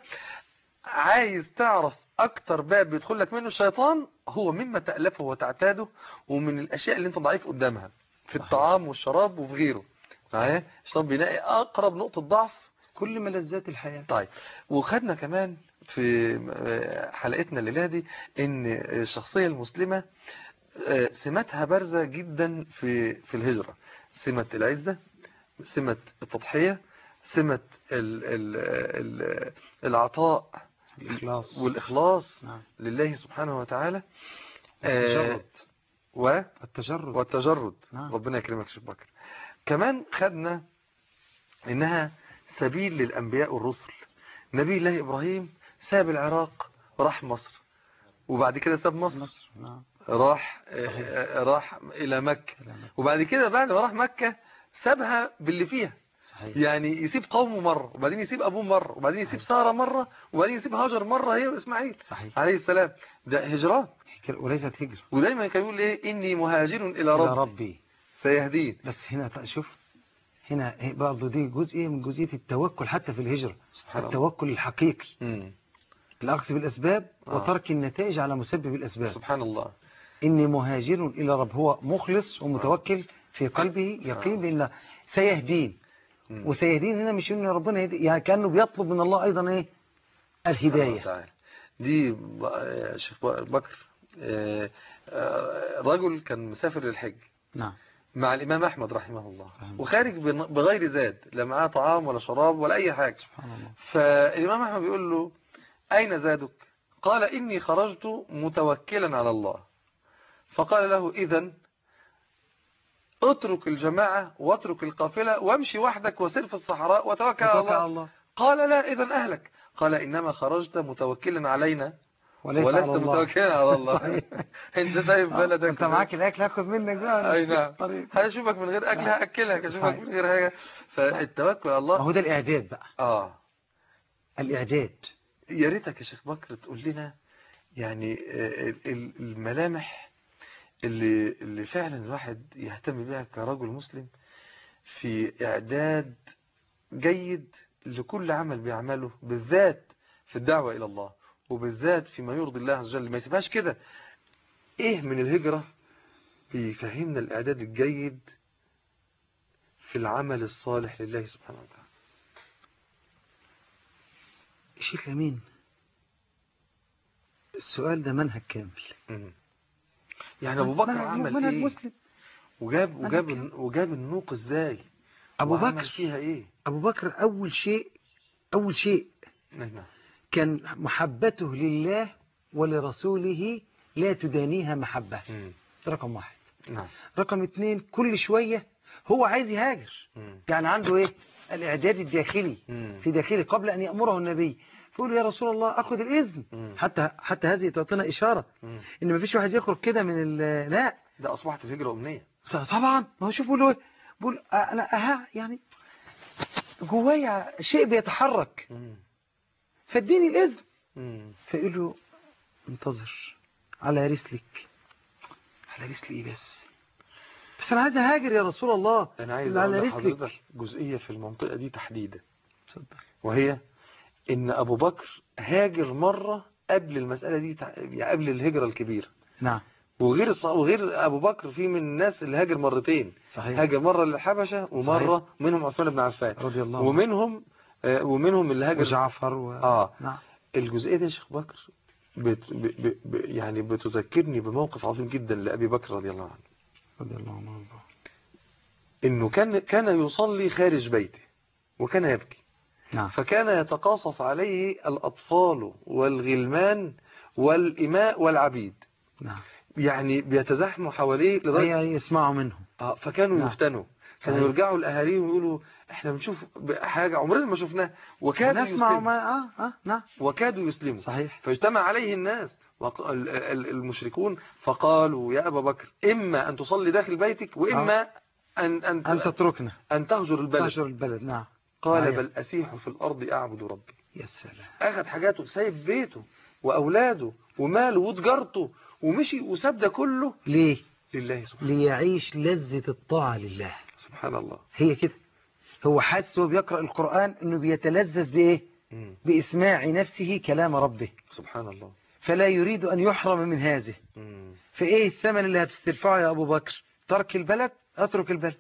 عايز تعرف اكتر باب بيدخل لك منه الشيطان هو مما تألفه وتعتاده ومن الاشياء اللي انت ضعيف قدامها في الطعام والشراب وفي غيره معايا الشيطان بيلاقي اقرب نقطة ضعف كل ملذات الحياة طيب وخدنا كمان في حلقتنا الليلة دي ان الشخصية المسلمة آه، سماتها بارزة جدا في في الهجرة سمة العزة سمة التضحية سمة ال ال ال العطاء الإخلاص والإخلاص نعم لله سبحانه وتعالى آه، التجرد و التجرد والتجرد نعم. ربنا يكرمك شيخ بكر كمان خدنا انها سبيل للانبياء والرسل نبي الله ابراهيم ساب العراق وراح مصر وبعد كده ساب مصر مصر نعم راح آه، راح الى مكة كلامك وبعد كده بعد ما راح مكة سابها باللي فيها صحيح يعني يسيب قومه مرة وبعدين يسيب ابوه مرة وبعدين يسيب سارة مرة وبعدين يسيب هاجر مرة هي واسماعيل صحيح عليه السلام ده هجران وليست هجرة ودايما كان يقول ايه اني مهاجر الى إلى ربي ربي سيهدين بس هنا بقى شوف هنا برضه دي جزء من جزئية التوكل حتى في الهجرة سبحان الله التوكل الحقيقي مم. الأخذ بالأسباب آه. وترك النتائج على مسبب الأسباب سبحان الله إني مهاجر إلى رب هو مخلص ومتوكل في قلبه يقين بأن سيهدين مم. وسيهدين هنا مش إن ربنا يهدي يعني كأنه بيطلب من الله أيضا إيه سبحانه الهداية وتعالى. دي ب- آه، شيخ بكر آه، آه، رجل كان مسافر للحج نعم مع الإمام أحمد رحمه الله رحمه وخارج بن- بغير زاد لا معاه طعام ولا شراب ولا أي حاجة سبحان الله فالإمام أحمد بيقول له أين زادك قال إني خرجت متوكلا على الله فقال له إذن اترك الجماعة واترك القافلة وامشي وحدك وسر في الصحراء وتوكل على توكل على الله الله قال لا إذن أهلك قال إنما خرجت متوكلا علينا وليس ولست على الله متوكلا على الله انت سايب بلدك انت معاك الاكل هاخد منك بقى اي نفس نعم الطريق. هشوفك من غير اكل نعم. هاكلك هشوفك صحيح. من غير حاجه فالتوكل على ما الله هو ده الاعداد بقى اه الاعداد يا ريتك يا شيخ بكر تقول لنا يعني آه، ال- ال- الملامح اللي اللي فعلا الواحد يهتم بها كرجل مسلم في اعداد جيد لكل عمل بيعمله بالذات في الدعوة إلى الله وبالذات فيما يرضي الله عز وجل ما يسيبهاش كده ايه من الهجرة بيفهمنا الاعداد الجيد في العمل الصالح لله سبحانه وتعالى شيخ امين السؤال ده منهج كامل مم. يعني ابو بكر منهج- عمل منهج ايه مسلم وجاب منهج وجاب كامل. وجاب النوق ازاي ابو وعمل بكر فيها ايه ابو بكر اول شيء اول شيء نعم كان محبته لله ولرسوله لا تدانيها محبة مم. ده رقم واحد نعم رقم اتنين كل شوية هو عايز يهاجر مم. يعني عنده ايه الاعداد الداخلي مم. في داخله قبل ان يأمره النبي فيقول يا رسول الله اخذ الاذن مم. حتى حتى هذه تعطينا اشارة مم. ان مفيش واحد يخرج كده من ال- لا ده اصبحت الهجرة امنية طبعا ما هو شوف بيقول له إيه؟ بيقول انا اها يعني جوايا شيء بيتحرك مم. فاديني الاذن مم. فيقول له انتظر على رسلك على رسلي إيه بس بس انا عايز اهاجر يا رسول الله انا عايز اللي على اقول رسلك. لحضرتك جزئية في المنطقة دي تحديدا اتفضل. وهي ان ابو بكر هاجر مرة قبل المسألة دي تع- يعني قبل الهجرة الكبيرة نعم وغير الص- وغير ابو بكر في من الناس اللي هاجر مرتين صحيح هاجر مرة للحبشة ومرة منهم عثمان بن عفان رضي الله عنه ومنهم آه، ومنهم اللي هاجر وجعفر و... اه نعم الجزئية دي يا شيخ بكر بت ب ب ب يعني بتذكرني بموقف عظيم جدا لأبي بكر رضي الله عنه رضي الله عنه وارضاه. إنه كان كان يصلي خارج بيته وكان يبكي نعم فكان يتقاصف عليه الأطفال والغلمان والإماء والعبيد نعم يعني بيتزاحموا حواليه لدرجة هي يسمعوا منهم آه فكانوا نعم. يفتنوا كانوا صحيح. يرجعوا لأهاليهم ويقولوا احنا بنشوف حاجة عمرنا ما شفناها وكادوا نسمع يسلموا ما اه اه نعم وكادوا يسلموا صحيح فاجتمع عليه الناس وق- ال- ال- المشركون فقالوا يا أبا بكر إما أن تصلي داخل بيتك وإما أن, أن, أن تتركنا أن تهجر البلد تهجر البلد نعم قال صحيح. بل أسيح في الأرض أعبد ربي يا سلام أخذ حاجاته سايب بيته وأولاده وماله وتجارته ومشي وساب ده كله ليه لله سبحانه ليعيش لذة الطاعة لله سبحان الله هي كده هو حاسس وهو بيقرأ القرآن انه بيتلذذ بايه مم. بإسماع نفسه كلام ربه سبحان الله فلا يريد أن يحرم من هذه مم. فإيه الثمن اللي هتدفعه يا أبو بكر ترك البلد أترك البلد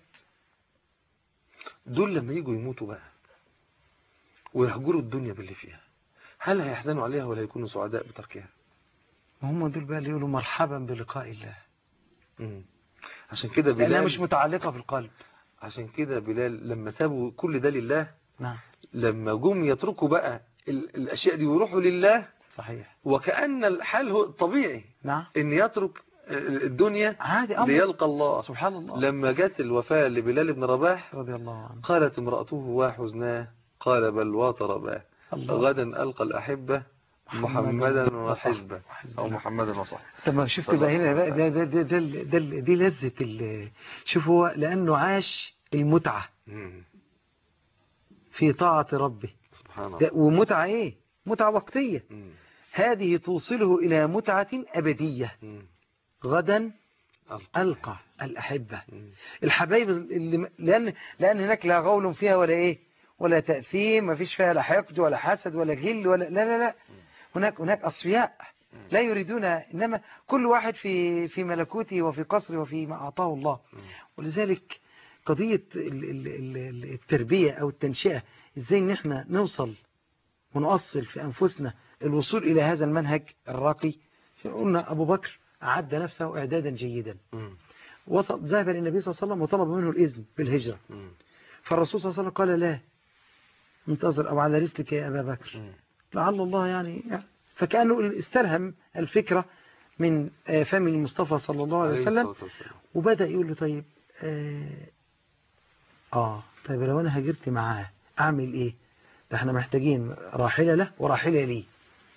دول لما يجوا يموتوا بقى ويهجروا الدنيا باللي فيها هل هيحزنوا عليها ولا يكونوا سعداء بتركها وهم دول بقى اللي يقولوا مرحبا بلقاء الله مم. عشان كده لأنها بلال مش متعلقة في القلب عشان كده بلال لما سابوا كل ده لله نعم لما جم يتركوا بقى ال- الأشياء دي ويروحوا لله صحيح وكأن الحال هو الطبيعي نعم ان يترك الدنيا عادي أمر ليلقى الله سبحان الله لما جت الوفاة لبلال بن رباح رضي الله عنه قالت امرأته وحزناه قال بل وطرباه الله غدا ألقى الأحبة محمدا وحزبه وحزبه. أو محمدا وصحبه طب ما شفت صلى بقى هنا الله بقى ده ده ده ده, ده, ده دي لذة ال- شوف هو لأنه عاش المتعة مم. في طاعة ربه سبحان الله ده ومتعة إيه؟ متعة وقتية مم. هذه توصله إلى متعة أبدية مم. غدا ألقى. ألقى الأحبة مم. الحبايب اللي لأن لأن هناك لا غول فيها ولا إيه ولا تأثيم ما فيش فيها لا حقد ولا حسد ولا غل ولا لا لا لا هناك هناك أصفياء لا يريدون إنما كل واحد في في ملكوته وفي قصره وفي ما أعطاه الله ولذلك قضية ال- ال- ال- التربية أو التنشئة إزاي إن إحنا نوصل ونؤصل في أنفسنا الوصول إلى هذا المنهج الراقي قلنا أبو بكر أعد نفسه إعدادا جيدا مم. وصل ذهب للنبي صلى الله عليه وسلم وطلب منه الإذن بالهجرة مم. فالرسول صلى الله عليه وسلم قال لا انتظر أو على رسلك يا أبا بكر مم. لعل الله يعني فكأنه استلهم الفكرة من آه، فم المصطفى صلى الله عليه عليه وسلم الصلاة والسلام. وبدأ يقول له طيب آه, آه طيب لو أنا هاجرت معاه أعمل إيه ده احنا محتاجين راحلة له وراحلة لي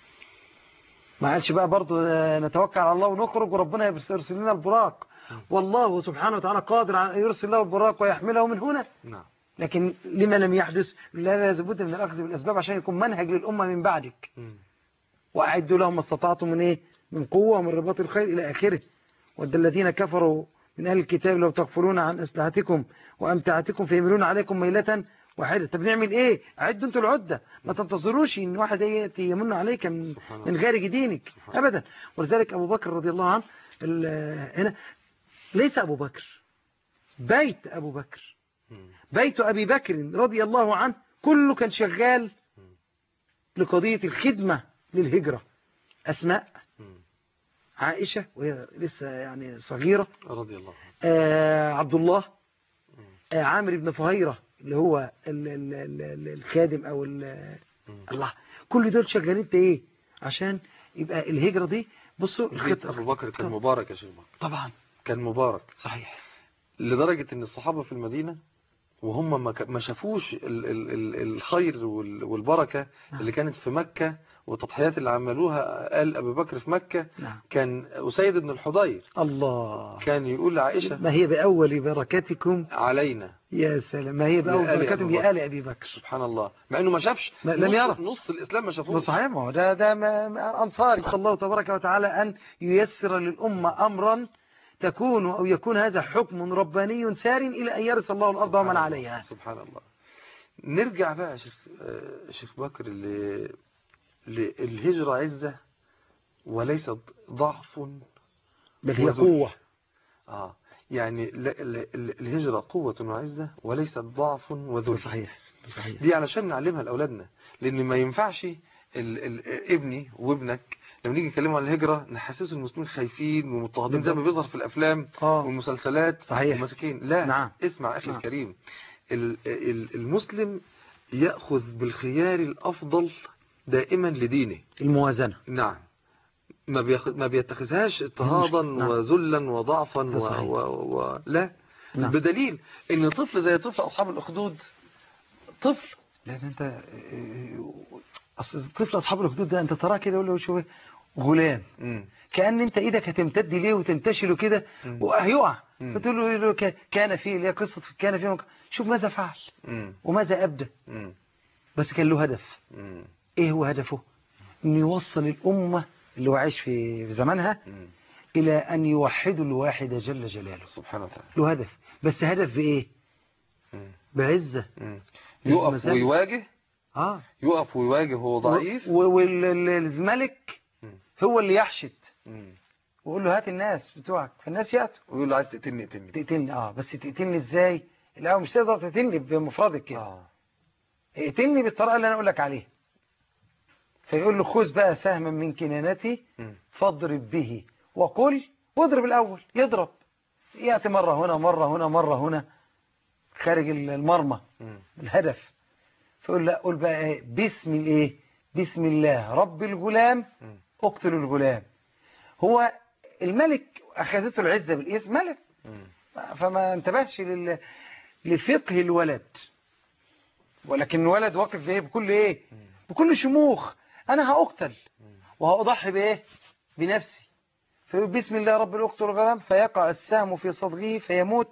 ما قالش بقى برضو آه، نتوكل على الله ونخرج وربنا يرسل لنا البراق والله سبحانه وتعالى قادر على أن يرسل له البراق ويحمله من هنا نعم لكن لما لم يحدث لا لازم بد من الأخذ بالأسباب عشان يكون منهج للأمة من بعدك مم. وأعدوا لهم ما استطعتم من إيه من قوة ومن رباط الخير إلى آخره ود الذين كفروا من أهل الكتاب لو تغفلون عن أسلحتكم وأمتعتكم فيميلون عليكم ميلة واحدة طب نعمل إيه أعدوا أنتوا العدة ما تنتظروش إن واحد يأتي يمن عليك من, سبحان الله. من خارج دينك سبحان أبدا ولذلك أبو بكر رضي الله عنه ال- هنا ليس أبو بكر بيت أبو بكر مم. بيت أبي بكر رضي الله عنه كله كان شغال لقضية الخدمة للهجرة أسماء مم. عائشة وهي لسه يعني صغيرة رضي الله عنه آه عبد الله آه عامر بن فهيرة اللي هو ال ال ال ال الخادم أو ال- الله كل دول شغالين في إيه عشان يبقى الهجرة دي بصوا بيت الخطة أبو بكر كان مبارك يا شيخ بكر طبعا كان مبارك صحيح لدرجة ان الصحابة في المدينة وهم ما ك- ما شافوش ال ال ال الخير وال- والبركة اللي كانت في مكة والتضحيات اللي عملوها قال أبو بكر في مكة نعم كان أسيد بن الحضير الله كان يقول لعائشة ما هي بأول بركاتكم علينا يا سلام ما هي بأول يا آل بركاتكم أبي يا آل أبي بكر سبحان الله مع انه ما شافش ما- لم نص- يرى. نص الإسلام ما ما شافوش صحيح ما هو ده ده ما- ما- أنصاري الله تبارك وتعالى أن ييسر للأمة أمرا تكون أو يكون هذا حكم رباني سار إلى أن يرث الله الأرض سبحان ومن الله. عليها سبحان الله نرجع بقى يا شيخ آه، شيخ بكر ل- للهجرة عزة وليست ضعف بل هي وذل. قوة آه يعني ل- ل- ل- الهجرة قوة وعزة وليست ضعف وذل صحيح صحيح دي علشان نعلمها لأولادنا لأن ما ينفعش ال ال ابني وابنك لما نيجي نتكلم عن الهجرة نحسس المسلمين خايفين ومضطهدين زي ما بيظهر في الأفلام آه والمسلسلات صحيح. ومساكين لا نعم. اسمع أخي نعم. الكريم ال- ال- المسلم يأخذ بالخيار الأفضل دائما لدينه الموازنة نعم ما بياخد ما بيتخذهاش اضطهادا نعم. وذلا وضعفا ده و... صحيح. و... و... لا نعم. بدليل ان طفل زي طفل اصحاب الاخدود طفل لازم انت أصل طفل اصحاب الخدود ده انت تراه كده يقول له شو غلام مم. كأن انت ايدك هتمتد ليه وتنتشله كده مم. وهيقع مم. فتقول له له ك- كان فيه اللي هي قصة كان فيه شوف ماذا فعل مم. وماذا أبدى مم. بس كان له هدف مم. ايه هو هدفه انه يوصل الأمة اللي هو عايش في في زمانها مم. إلى أن يوحدوا الواحد جل جلاله سبحانه وتعالى له هدف بس هدف بإيه مم. بعزة مم. يقف مثلا- ويواجه آه يقف ويواجه وهو ضعيف والملك مم. هو اللي يحشد مم. ويقول له هات الناس بتوعك فالناس يأتوا ويقول له عايز تقتلني اقتلني تقتلني اه بس تقتلني ازاي لا مش تقدر تقتلني بمفردك كده اه اقتلني بالطريقه اللي انا اقول لك عليها فيقول له خذ بقى سهما من كنانتي مم. فاضرب به وقل واضرب الاول يضرب ياتي مره هنا مره هنا مره هنا خارج المرمى مم. الهدف فيقول لا قول بقى ايه بسم الايه بسم الله رب الغلام مم. اقتل الغلام هو الملك اخذته العزه بالاسم ملك مم. فما انتبهش لل... لفقه الولد ولكن الولد واقف بايه بكل ايه بكل شموخ انا هاقتل وهاضحي بايه بنفسي فيقول بسم الله رب الاقتل الغلام فيقع السهم في صدغه فيموت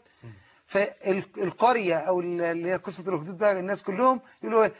فالقرية او اللي هي قصة الأخدود بقى الناس كلهم يقولوا إيه؟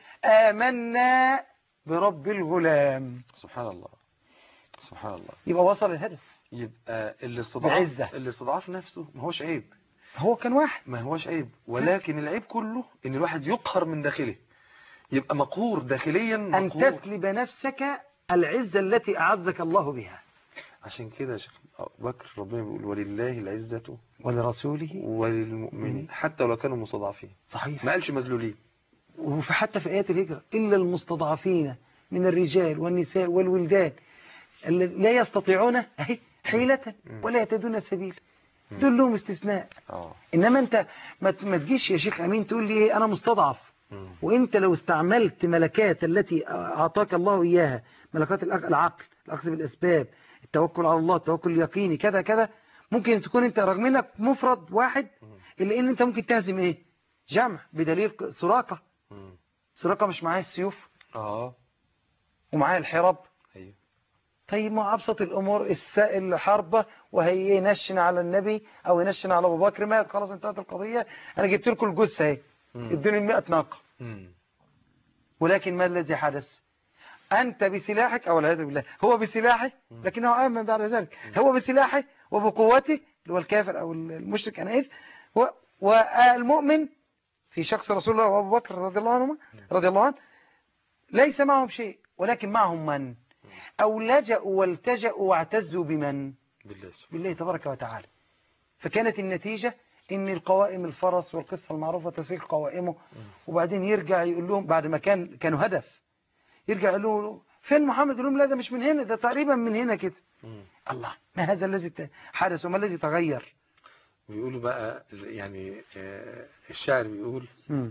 آمنا برب الغلام سبحان الله سبحان الله يبقى وصل الهدف يبقى اللي استضعف بعزة. اللي استضعف نفسه ما هوش عيب هو كان واحد ما هوش عيب ولكن العيب كله ان الواحد يقهر من داخله يبقى مقهور داخليا أن مقهور. تسلب نفسك العزة التي أعزك الله بها عشان كده يا شيخ أبو بكر ربنا بيقول ولله العزة ولرسوله وللمؤمنين حتى ولو كانوا مستضعفين صحيح ما قالش مذلولين وفي حتى في آيات الهجرة إلا المستضعفين من الرجال والنساء والولدان الذي لا يستطيعون أهي حيلة ولا يهتدون سبيل دول لهم استثناء اه إنما أنت ما ت- ما تجيش يا شيخ أمين تقول لي إيه أنا مستضعف مم. وانت لو استعملت ملكات التي اعطاك الله اياها ملكات الأق- العقل الاخذ بالاسباب التوكل على الله التوكل اليقيني كذا كذا ممكن تكون انت رغم انك مفرد واحد الا ان انت ممكن تهزم ايه جمع بدليل ق- سراقه مم. سراقه مش معاه السيوف اه ومعاه الحرب ايوه طيب ما ابسط الامور السائل حربه وهي ينشن على النبي او ينشن على ابو بكر مات خلاص انتهت القضيه انا جبت لكم الجثه اهي مم. ادوني ال 100 ناقه مم. ولكن ما الذي حدث أنت بسلاحك أو والعياذ بالله هو بسلاحه لكنه آمن بعد ذلك هو بسلاحه وبقوته اللي هو الكافر أو المشرك أنا إيه و- والمؤمن في شخص رسول الله وأبو بكر رضي الله عنهما رضي الله عنه ليس معهم شيء ولكن معهم من أو لجأوا والتجأوا واعتزوا بمن بالله سبحانه. بالله تبارك وتعالى فكانت النتيجة ان القوائم الفرس والقصة المعروفة تسيق قوائمه وبعدين يرجع يقول لهم بعد ما كان كانوا هدف يرجع يقول له فين محمد يقول لهم لا ده مش من هنا ده تقريبا من هنا كده مم. الله ما هذا الذي ت- حدث وما الذي تغير بيقولوا بقى يعني آه، الشاعر بيقول مم.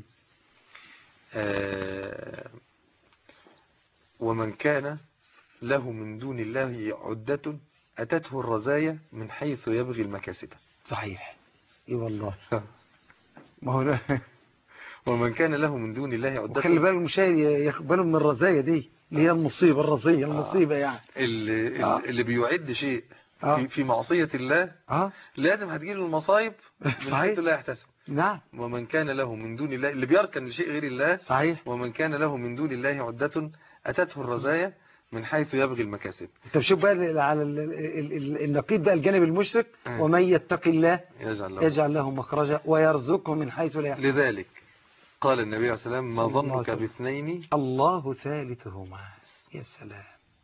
آه، ومن كان له من دون الله عدة أتته الرزايا من حيث يبغي المكاسب صحيح اي والله ما هو ده ومن كان له من دون الله عدة وخلي بالك المشاهد ياخد باله من الرزايا دي اللي هي المصيبة الرزية المصيبة يعني اللي, آه. اللي بيعد شيء آه. في, في معصية الله اه لازم هتجيله المصايب من صحيح. حيث لا يحتسب نعم ومن كان له من دون الله اللي بيركن لشيء غير الله صحيح ومن كان له من دون الله عدة أتته الرزايا من حيث يبغي المكاسب طب شوف بقى ال- على ال- ال- ال- النقيض بقى الجانب المشرك آه. ومن يتق الله يجعل له يجعل له مخرجا ويرزقه من حيث لا يحتسب لذلك قال النبي عليه الصلاة والسلام ما صلى الله عليه ظنك وسلم. باثنين الله ثالثهما يا سلام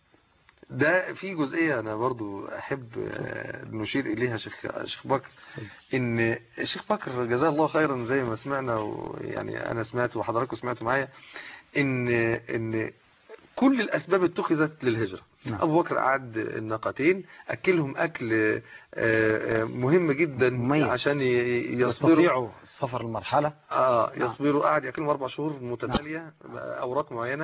ده في جزئية أنا برضو أحب آه، نشير إليها شيخ شيخ بكر إن الشيخ بكر جزاه الله خيرا زي ما سمعنا ويعني أنا سمعت وحضراتكم سمعتوا معايا إن إن كل الأسباب اتخذت للهجرة نعم. أبو بكر قعد الناقتين أكلهم أكل آه، آه، مهم جدا مميز. عشان ي- يصبروا يستطيعوا السفر المرحلة اه نعم. يصبروا قعد ياكلهم اربع شهور متتاليه اوراق معينه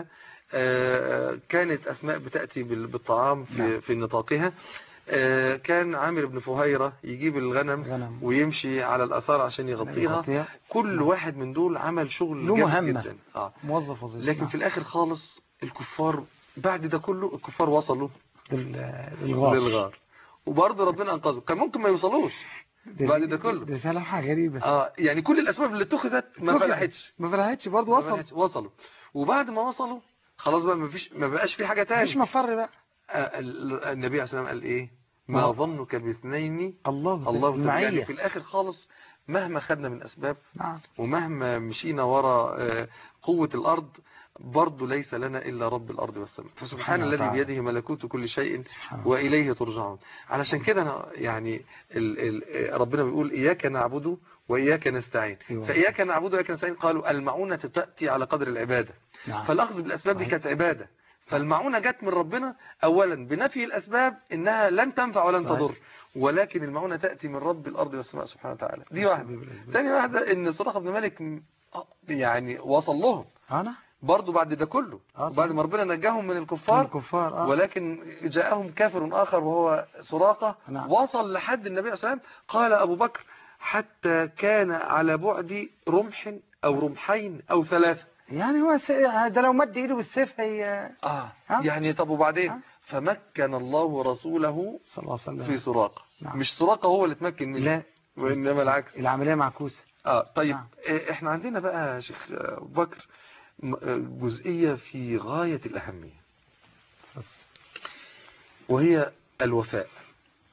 آه كانت اسماء بتاتي بال- بالطعام في نعم. في نطاقها آه كان عامر بن فهيره يجيب الغنم غنم. ويمشي على الاثار عشان يغطيها يغطيها. كل نعم. واحد من دول عمل شغل له جامد مهمة. جدا اه موظف وظيفي لكن نعم. في الاخر خالص الكفار بعد ده كله الكفار وصلوا لل- للغار للغار وبرضه ربنا انقذهم كان ممكن ما يوصلوش بعد ده كله. ده فعلا حاجة غريبة اه يعني كل الاسباب اللي اتخذت ما اتخذت. فلحتش ما فلحتش برضه ما وصل فلحتش. وصلوا وبعد ما وصلوا خلاص بقى ما فيش ما بقاش في حاجه تاني مفيش مفر بقى آه، ال- النبي عليه الصلاه والسلام قال ايه ما آه. ظنك باثنين الله الله تعالى. يعني المعية في الاخر خالص مهما خدنا من اسباب نعم ومهما مشينا ورا آه، قوه الارض برضه ليس لنا الا رب الارض والسماء فسبحان سبحانه الذي وتعالى. بيده ملكوت كل شيء سبحانه. واليه ترجعون علشان كده انا يعني ال ال ربنا بيقول اياك نعبد واياك نستعين أيوة. فاياك نعبد واياك نستعين قالوا المعونه تاتي على قدر العباده نعم فالاخذ بالاسباب دي صحيح. كانت عباده فالمعونه جت من ربنا اولا بنفي الاسباب انها لن تنفع ولن صحيح. تضر ولكن المعونه تاتي من رب الارض والسماء سبحانه وتعالى دي واحده ثاني واحده ان سراقه بن مالك م- آه، يعني وصل لهم أنا برضو بعد ده كله آه، بعد ما ربنا نجاهم من الكفار الكفار آه. ولكن جاءهم كافر آخر وهو سراقة نعم. وصل لحد النبي عليه الصلاة والسلام قال أبو بكر حتى كان على بعد رمح أو رمحين أو ثلاثة يعني هو س... ده لو مد ايده بالسيف هي آه آه. يعني طب وبعدين آه. فمكن الله رسوله صلى الله عليه وسلم في سراقة نعم. مش سراقة هو اللي اتمكن منه لا وإنما العكس العملية معكوسة اه طيب نعم. آه، احنا عندنا بقى يا شيخ أبو بكر م- آه، جزئية في غاية الأهمية وهي الوفاء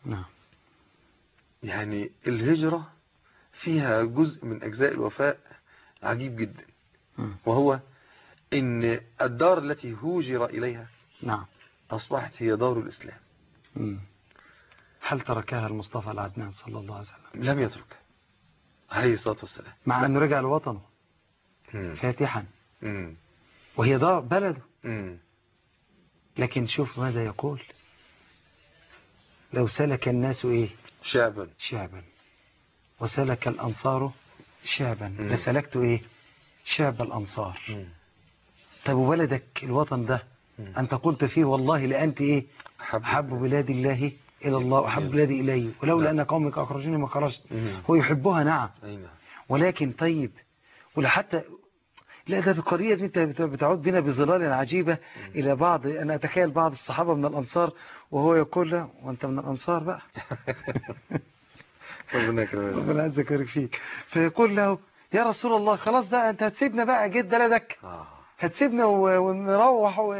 نعم يعني الهجرة فيها جزء من أجزاء الوفاء عجيب جدا مم. وهو إن الدار التي هوجر إليها نعم أصبحت هي دار الإسلام مم. هل تركها المصطفى العدنان صلى الله عليه وسلم لم يترك عليه الصلاة والسلام مع أنه رجع لوطنه مم. فاتحا مم. وهي دار بلده مم. لكن شوف ماذا يقول لو سلك الناس إيه شعبا شعبا وسلك الأنصار شعبا مم. لسلكت إيه شعب الأنصار مم. طب وبلدك الوطن ده مم. أنت قلت فيه والله لأنت إيه أحب أحب بلاد الله إلى الله وأحب بلادي إليه ولولا أن قومك أخرجوني ما خرجت مم. هو يحبها نعم أي نعم ولكن طيب ولا حتى لا ده القضية دي انت بت- بتعود بنا بظلال عجيبة إلى بعض أنا أتخيل بعض الصحابة من الأنصار وهو يقول له وأنت من الأنصار بقى ربنا يكرمك ربنا عز وجل فيك فيقول له يا رسول الله خلاص بقى أنت هتسيبنا بقى جد بلدك آه. هتسيبنا و- ونروح و...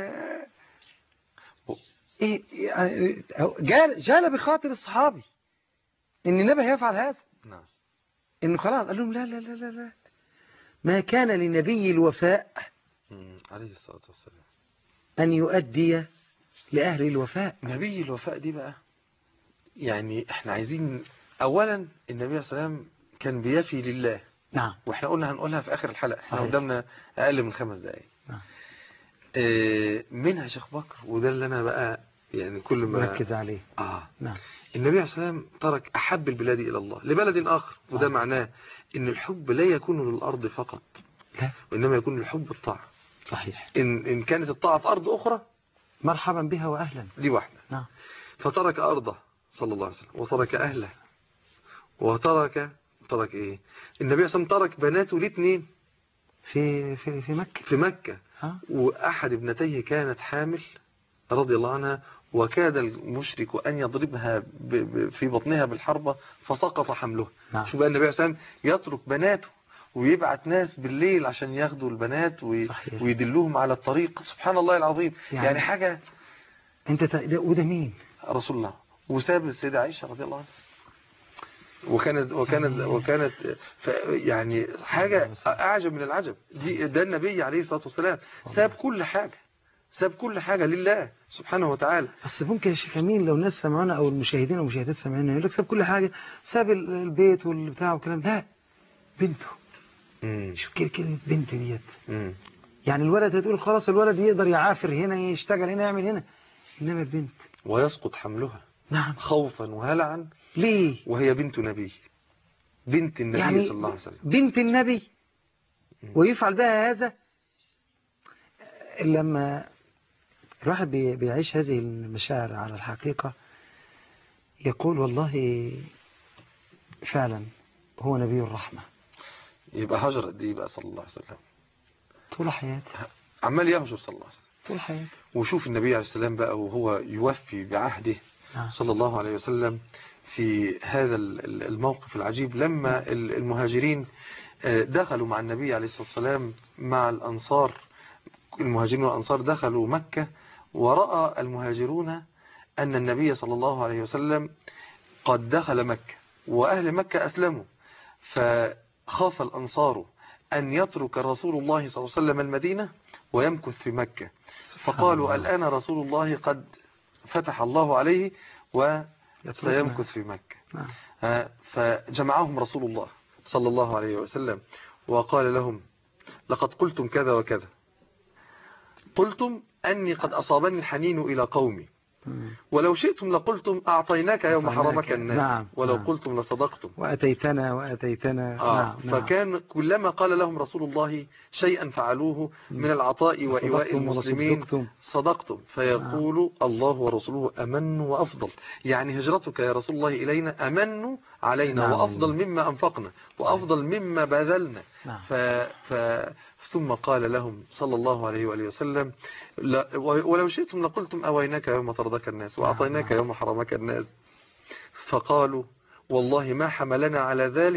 إيه يعني جال جال بخاطر الصحابي إن النبي هيفعل هذا نعم إنه خلاص قال لهم لا لا لا لا لا ما كان لنبي الوفاء مم. عليه الصلاة والسلام أن يؤدي لأهل الوفاء نبي الوفاء دي بقى يعني احنا عايزين اولا النبي عليه الصلاة والسلام كان بيفي لله نعم واحنا قلنا هنقولها في اخر الحلقة احنا صحيح. قدامنا اقل من خمس دقايق نعم. اه منها شيخ بكر وده اللي انا بقى يعني كل ما مركز عليه اه نعم النبي عليه الصلاة والسلام ترك احب البلاد الى الله لبلد اخر وده صحيح. معناه ان الحب لا يكون للارض فقط لا وانما يكون الحب الطاعة صحيح ان ان كانت الطاعة في ارض اخرى مرحبا بها وأهلا دي واحدة نعم فترك أرضه صلى الله عليه وسلم وترك أهله وترك ترك إيه النبي صلى الله عليه وسلم ترك بناته الاثنين في في في مكة في مكة ها وأحد ابنتيه كانت حامل رضي الله عنها وكاد المشرك أن يضربها ب- ب- في بطنها بالحربة فسقط حملها نعم. شو بقى النبي صلى الله عليه وسلم يترك بناته ويبعت ناس بالليل عشان ياخدوا البنات وي- صحيح. ويدلوهم على الطريق سبحان الله العظيم يعني- يعني حاجة أنت ت... ده وده مين رسول الله وساب السيدة عائشة رضي الله عنها وكانت وكانت وكانت ف يعني حاجة أعجب من العجب دي ده النبي عليه الصلاة والسلام ساب كل حاجة ساب كل حاجة لله سبحانه وتعالى بس ممكن يا شيخ أمين لو الناس سمعونا أو المشاهدين والمشاهدات سمعونا يقول لك ساب كل حاجة ساب ال- البيت والبتاع والكلام لا بنته مم. شوف كده كلمة بنت ديت مم. يعني الولد هتقول خلاص الولد يقدر يعافر هنا يشتغل هنا يعمل هنا إنما البنت ويسقط حملها نعم خوفا وهلعا ليه وهي بنت نبي بنت النبي يعني صلى الله عليه وسلم بنت النبي ويفعل بها هذا لما الواحد بي- بيعيش هذه المشاعر على الحقيقة يقول والله فعلا هو نبي الرحمة يبقى هجر قد ايه بقى صلى الله عليه وسلم طول حياته عمال يهجر صلى الله عليه وسلم طول حياته وشوف النبي عليه السلام بقى وهو يوفي بعهده نعم. صلى الله عليه وسلم في هذا ال- ال- الموقف العجيب لما ال- المهاجرين آه، دخلوا مع النبي عليه الصلاة والسلام مع الأنصار المهاجرين والأنصار دخلوا مكة ورأى المهاجرون أن النبي صلى الله عليه وسلم قد دخل مكة وأهل مكة أسلموا فخاف الأنصار أن يترك رسول الله صلى الله عليه وسلم المدينة ويمكث في مكة فقالوا الله. الآن رسول الله قد فتح الله عليه وسيمكث في مكة نعم. ها، فجمعهم رسول الله صلى الله عليه وسلم وقال لهم لقد قلتم كذا وكذا قلتم أني قد أصابني الحنين إلى قومي مم. ولو شئتم لقلتم أعطيناك يوم أعطيناك. حرمك الناس نعم، ولو نعم. قلتم لصدقتم وأتيتنا وأتيتنا آه نعم نعم فكان كلما قال لهم رسول الله شيئا فعلوه من العطاء وإيواء وصدقتم المسلمين وصدقتم. صدقتم فيقول الله ورسوله أمن وأفضل يعني هجرتك يا رسول الله إلينا أمن علينا نعم. وأفضل مما أنفقنا وأفضل مما بذلنا نعم. ف... ف... ثم قال لهم صلى الله عليه وآله وسلم لا ولو شئتم لقلتم أويناك يوم طردك الناس وأعطيناك نعم. يوم حرمك الناس فقالوا والله ما حملنا على ذلك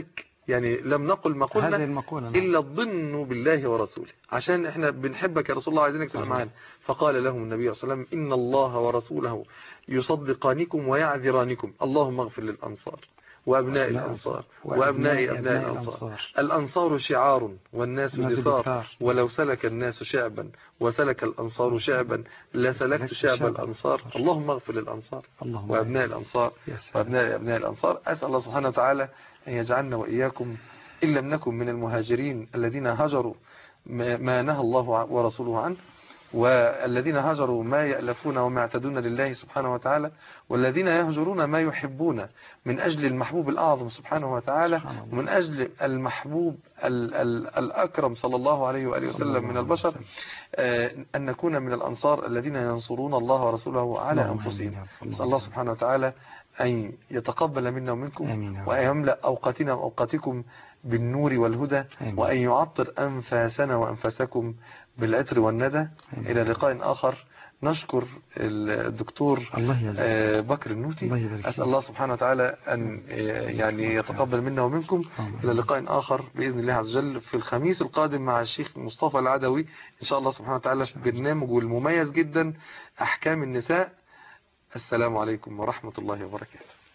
يعني لم نقل ما هذه قلنا المقولة نعم. إلا الظن بالله ورسوله عشان احنا بنحبك يا رسول الله عايزينك تبقى صحيح. معانا فقال لهم النبي صلى الله عليه وسلم إن الله ورسوله يصدقانكم ويعذرانكم اللهم اغفر للأنصار وأبناء وأبناء الأنصار وأبناء وأبناء أبناء الأنصار الأنصار شعار والناس الناس دثار دثار. ولو سلك الناس شعبا وسلك الأنصار شعبا لسلكت لسلكت شعب شعب الأنصار الأنصار. اللهم اغفر للأنصار اللهم وأبناء الأنصار يا سلام. وأبناء أبناء الأنصار أسأل الله سبحانه وتعالى أن يجعلنا وإياكم إن لم نكن من المهاجرين الذين هجروا ما ما نهى الله ورسوله عنه والذين هاجروا ما يألفون وما يعتدون لله سبحانه وتعالى والذين يهجرون ما يحبون من أجل المحبوب الأعظم سبحانه وتعالى سبحان الله. ومن أجل المحبوب ال ال الأكرم صلى الله عليه وآله صلى الله وسلم من عليه البشر وسلم. آه، أن نكون من الأنصار الذين ينصرون الله ورسوله على اللهم أنفسهم آمين يا رب. نسأل الله سبحانه وتعالى أن يتقبل منا ومنكم آمين يا رب. وأن يملأ أوقاتنا وأوقاتكم بالنور والهدى آمين. وأن يعطر أنفاسنا وأنفاسكم بالعطر والندى آمين. إلى لقاء آخر نشكر الدكتور الله يجزاك آه، بكر النوتي الله يبارك فيك. أسأل الله سبحانه وتعالى أن آه، يعني يتقبل منا ومنكم آمين. إلى لقاء آخر بإذن الله عز وجل في الخميس القادم مع الشيخ مصطفى العدوي إن شاء الله سبحانه وتعالى في برنامج المميز جدا أحكام النساء السلام عليكم ورحمة الله وبركاته